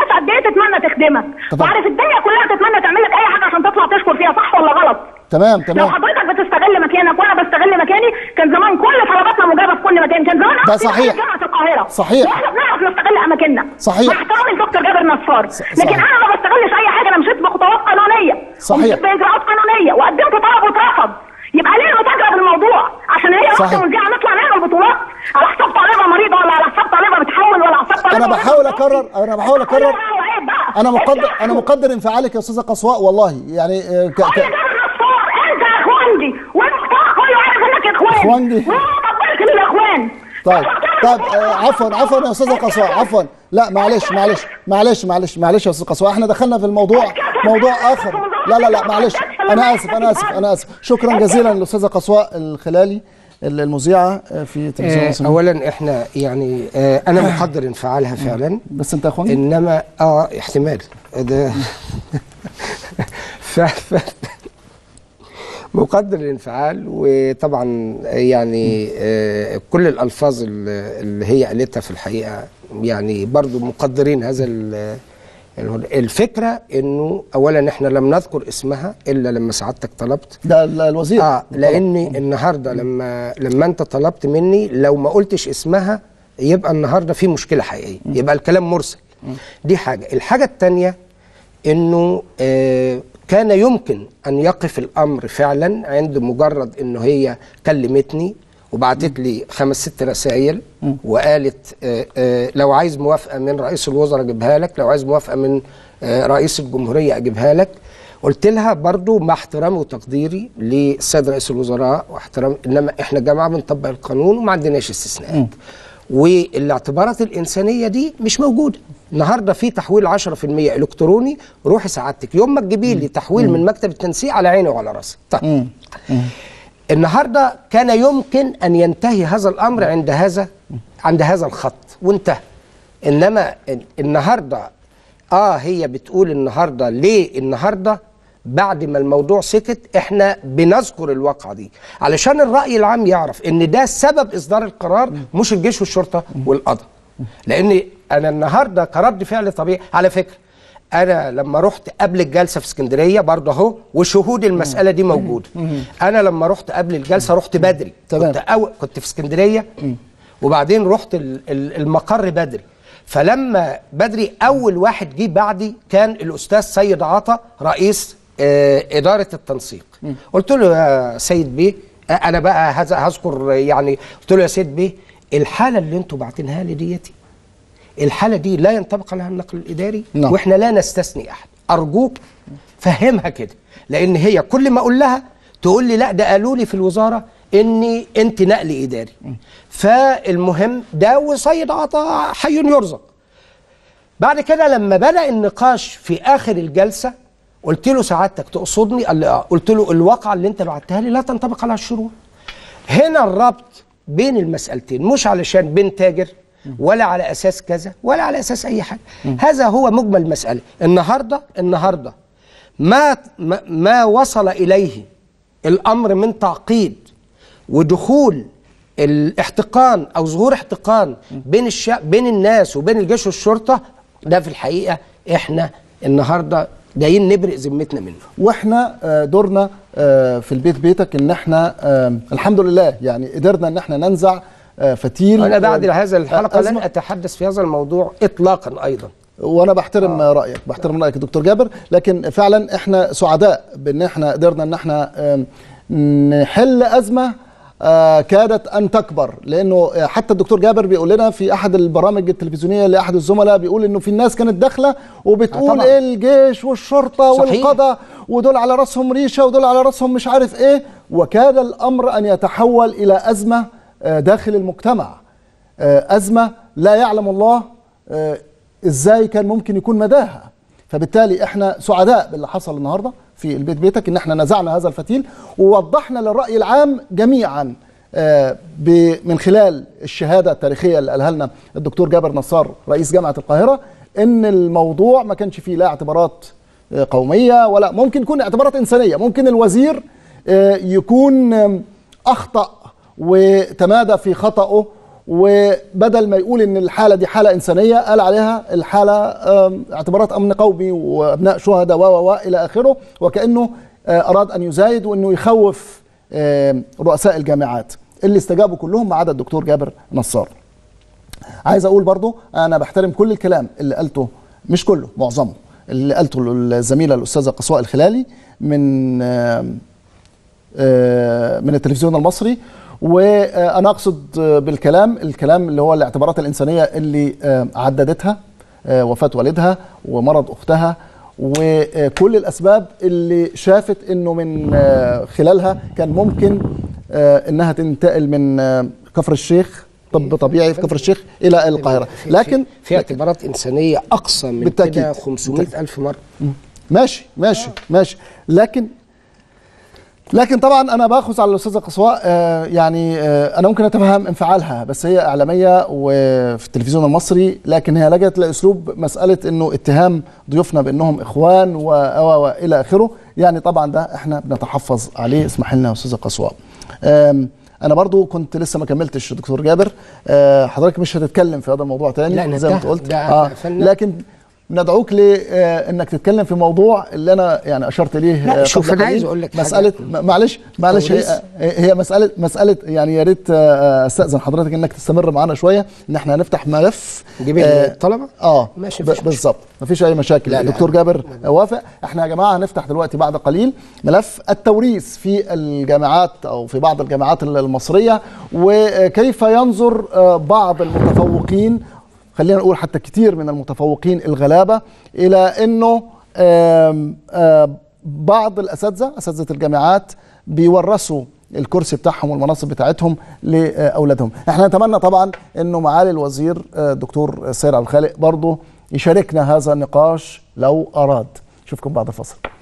C: تتمنى تخدمك
A: طبعا.
C: وعارف الدنيا كلها تتمنى تعمل لك اي حاجه عشان تطلع تشكر فيها صح ولا غلط
A: تمام
C: لو
A: تمام
C: حضرتك بتستغل مكانك وانا بستغل مكاني كان زمان كل طلباتنا مجابه في كل مكان كان زمان
A: ده
C: أختي
A: صحيح.
C: في جامعه القاهره
A: صحيح.
C: واحنا بنعرف نستغل اماكننا
A: صحيح.
C: مع احترامي لدكتور جابر نصار
A: ص-
C: لكن
A: صحيح.
C: انا ما بستغلش اي حاجه انا مشيت بخطوات قانونيه
A: صحيح.
C: ومشيت باجراءات قانونيه وقدمت طلب واترفض يبقى ليه المتاجره بالموضوع عشان هي
A: صحيح.
C: واحده مذيعه نطلع نعمل بطولات على حساب طالبه مريضه ولا على حساب طالبه بتحول ولا على حساب طالبه
A: انا بحاول اكرر انا بحاول اكرر
C: عيب بقى.
A: انا مقدر
C: انت
A: انا مقدر انفعالك يا استاذه قصواء والله يعني آه، ك...
C: انا
A: ك...
C: جابر نصار انت يا اخواندي والمحتوى كله عارف انك اخوان
A: إخواندي.
C: وطبلت للاخوان
A: طيب طيب آه، عفوا عفوا يا استاذه قصواء عفوا لا معلش معلش معلش معلش معلش يا استاذ قصواء احنا دخلنا في الموضوع موضوع اخر لا لا لا معلش انا اسف انا اسف انا اسف شكرا جزيلا للاستاذه قصواء الخلالي المذيعه في تلفزيون
B: آه
A: مصر.
B: اولا احنا يعني آه انا مقدر انفعالها فعلا
A: بس انت يا اخوان
B: انما اه احتمال ده ف... ف... مقدر الانفعال وطبعا يعني آه كل الالفاظ اللي اللي هي قالتها في الحقيقه يعني برضو مقدرين هذا ال- ال- الفكره انه اولا احنا لم نذكر اسمها الا لما سعادتك طلبت
A: ده ال- الوزير
B: اه لاني النهارده لما لما انت طلبت مني لو ما قلتش اسمها يبقى النهارده في مشكله حقيقيه يبقى الكلام مرسل دي حاجه الحاجه الثانيه انه آه كان يمكن ان يقف الامر فعلا عند مجرد انه هي كلمتني وبعتت لي خمس ست رسائل وقالت آه آه لو عايز موافقه من رئيس الوزراء اجيبها لك لو عايز موافقه من آه رئيس الجمهوريه اجيبها لك قلت لها برضو مع احترامي وتقديري للسيد رئيس الوزراء واحترام انما احنا جماعه بنطبق القانون وما عندناش استثناءات والاعتبارات الانسانيه دي مش موجوده النهارده في تحويل 10% الكتروني روحي سعادتك يوم ما تجيبي لي تحويل من مكتب التنسيق على عيني وعلى راسي طيب النهارده كان يمكن ان ينتهي هذا الامر عند هذا عند هذا الخط وانتهى انما ال- النهارده اه هي بتقول النهارده ليه النهارده بعد ما الموضوع سكت احنا بنذكر الواقعه دي علشان الراي العام يعرف ان ده سبب اصدار القرار مش الجيش والشرطه والقضاء لان انا النهارده كرد فعل طبيعي على فكره انا لما رحت قبل الجلسه في اسكندريه برضه اهو وشهود المساله دي موجوده انا لما رحت قبل الجلسه رحت بدري
A: تمام.
B: كنت أو كنت في اسكندريه وبعدين رحت ال- ال- المقر بدري فلما بدري اول واحد جه بعدي كان الاستاذ سيد عطا رئيس آه، اداره التنسيق قلت له يا سيد بيه آه، انا بقى هذا هذكر يعني قلت له يا سيد بيه الحاله اللي انتوا باعتينها لي ديتي الحاله دي لا ينطبق عليها النقل الاداري
A: نعم.
B: واحنا لا نستثني احد ارجوك فهمها كده لان هي كل ما اقول لها تقول لي لا ده قالوا لي في الوزاره اني انت نقل اداري فالمهم ده وسيد عطا حي يرزق بعد كده لما بدا النقاش في اخر الجلسه قلت له سعادتك تقصدني قال لي اه قلت له الواقعه اللي انت بعتها لي لا تنطبق على الشروط هنا الربط بين المسألتين مش علشان بين تاجر ولا على أساس كذا ولا على أساس أي حاجة هذا هو مجمل المسألة النهاردة النهاردة ما ما, ما وصل إليه الأمر من تعقيد ودخول الاحتقان أو ظهور احتقان بين الشعب بين الناس وبين الجيش والشرطة ده في الحقيقة إحنا النهاردة جايين نبرئ ذمتنا منه
A: واحنا آه، دورنا آه، في البيت بيتك ان احنا آه، الحمد لله يعني قدرنا ان احنا ننزع آه، فتيل
B: أنا بعد
A: آه،
B: هذا الحلقة لن
A: أزمة-
B: أتحدث في هذا الموضوع إطلاقا أيضا
A: وانا بحترم آه. رايك بحترم رايك يا دكتور جابر لكن فعلا احنا سعداء بان احنا قدرنا ان احنا آم، نحل ازمه آه، كادت ان تكبر لانه آه، حتى الدكتور جابر بيقول لنا في احد البرامج التلفزيونيه لاحد الزملاء بيقول انه في الناس كانت داخله وبتقول
B: طبعاً.
A: ايه الجيش والشرطه
B: صحيح.
A: والقضاء ودول على راسهم ريشه ودول على راسهم مش عارف ايه وكاد الامر ان يتحول الى ازمه آه، داخل المجتمع آه، أزمة لا يعلم الله آه، إزاي كان ممكن يكون مداها فبالتالي احنا سعداء باللي حصل النهارده في البيت بيتك ان احنا نزعنا هذا الفتيل ووضحنا للرأي العام جميعا آه، ب- من خلال الشهاده التاريخيه اللي قالها لنا الدكتور جابر نصار رئيس جامعه القاهره ان الموضوع ما كانش فيه لا اعتبارات آه، قوميه ولا ممكن يكون اعتبارات انسانيه ممكن الوزير آه، يكون آم، اخطا وتمادى في خطأه وبدل ما يقول ان الحاله دي حاله انسانيه قال عليها الحاله آم، اعتبارات امن قومي وابناء شهداء و و و الى اخره وكانه آه، اراد ان يزايد وانه يخوف آم، رؤساء الجامعات اللي استجابوا كلهم ما عدا الدكتور جابر نصار عايز اقول برضو انا بحترم كل الكلام اللي قالته مش كله معظمه اللي قالته الزميله الاستاذه قصواء الخلالي من آم، آه، من التلفزيون المصري وانا اقصد آه، بالكلام الكلام اللي هو الاعتبارات الانسانيه اللي آه، عددتها آه، وفاه والدها ومرض اختها وكل الاسباب اللي شافت انه من آه، خلالها كان ممكن آه، انها تنتقل من آه، كفر الشيخ طب طبيعي في كفر الشيخ الى القاهره
B: في-
A: لكن
B: في, في اعتبارات انسانيه اقصى من
A: بالتأكيد.
B: كده 500 الف مره
A: ماشي ماشي ماشي لكن لكن طبعا انا باخذ على الاستاذه قصواء آه، يعني آه، انا ممكن اتفهم انفعالها بس هي اعلاميه وفي التلفزيون المصري لكن هي لجت لاسلوب مساله انه اتهام ضيوفنا بانهم اخوان و- و- والى اخره يعني طبعا ده احنا بنتحفظ عليه اسمح لنا يا استاذه قصواء آم، انا برضو كنت لسه ما كملتش دكتور جابر آه، حضرتك مش هتتكلم في هذا الموضوع تاني
B: لا،
A: زي ما انت
B: ننتهي.
A: قلت
B: ده
A: آه
B: قفلنا.
A: لكن ندعوك لانك تتكلم في موضوع اللي انا يعني اشرت ليه
B: لا،
A: آه،
B: شوف،
A: قبل
B: أنا عايز
A: قليل.
B: أقول لك حاجة.
A: مساله م- معلش معلش
B: توريث.
A: هي, هي مساله مساله يعني يا ريت آه، استاذن حضرتك انك تستمر معانا شويه ان احنا هنفتح ملف
B: نجيب
A: آه،
B: الطلبه
A: اه
B: ماشي،
A: ب-
B: مفيش مشكلة.
A: بالظبط مفيش اي مشاكل
B: لا، لا.
A: دكتور جابر وافق احنا يا جماعه هنفتح دلوقتي بعد قليل ملف التوريث في الجامعات او في بعض الجامعات المصريه وكيف ينظر آه، بعض المتفوقين خلينا نقول حتى كتير من المتفوقين الغلابه الى انه آم، آم، بعض الاساتذه اساتذه الجامعات بيورثوا الكرسي بتاعهم والمناصب بتاعتهم لاولادهم احنا نتمنى طبعا انه معالي الوزير آه، الدكتور سير عبد الخالق برضه يشاركنا هذا النقاش لو اراد اشوفكم بعد الفصل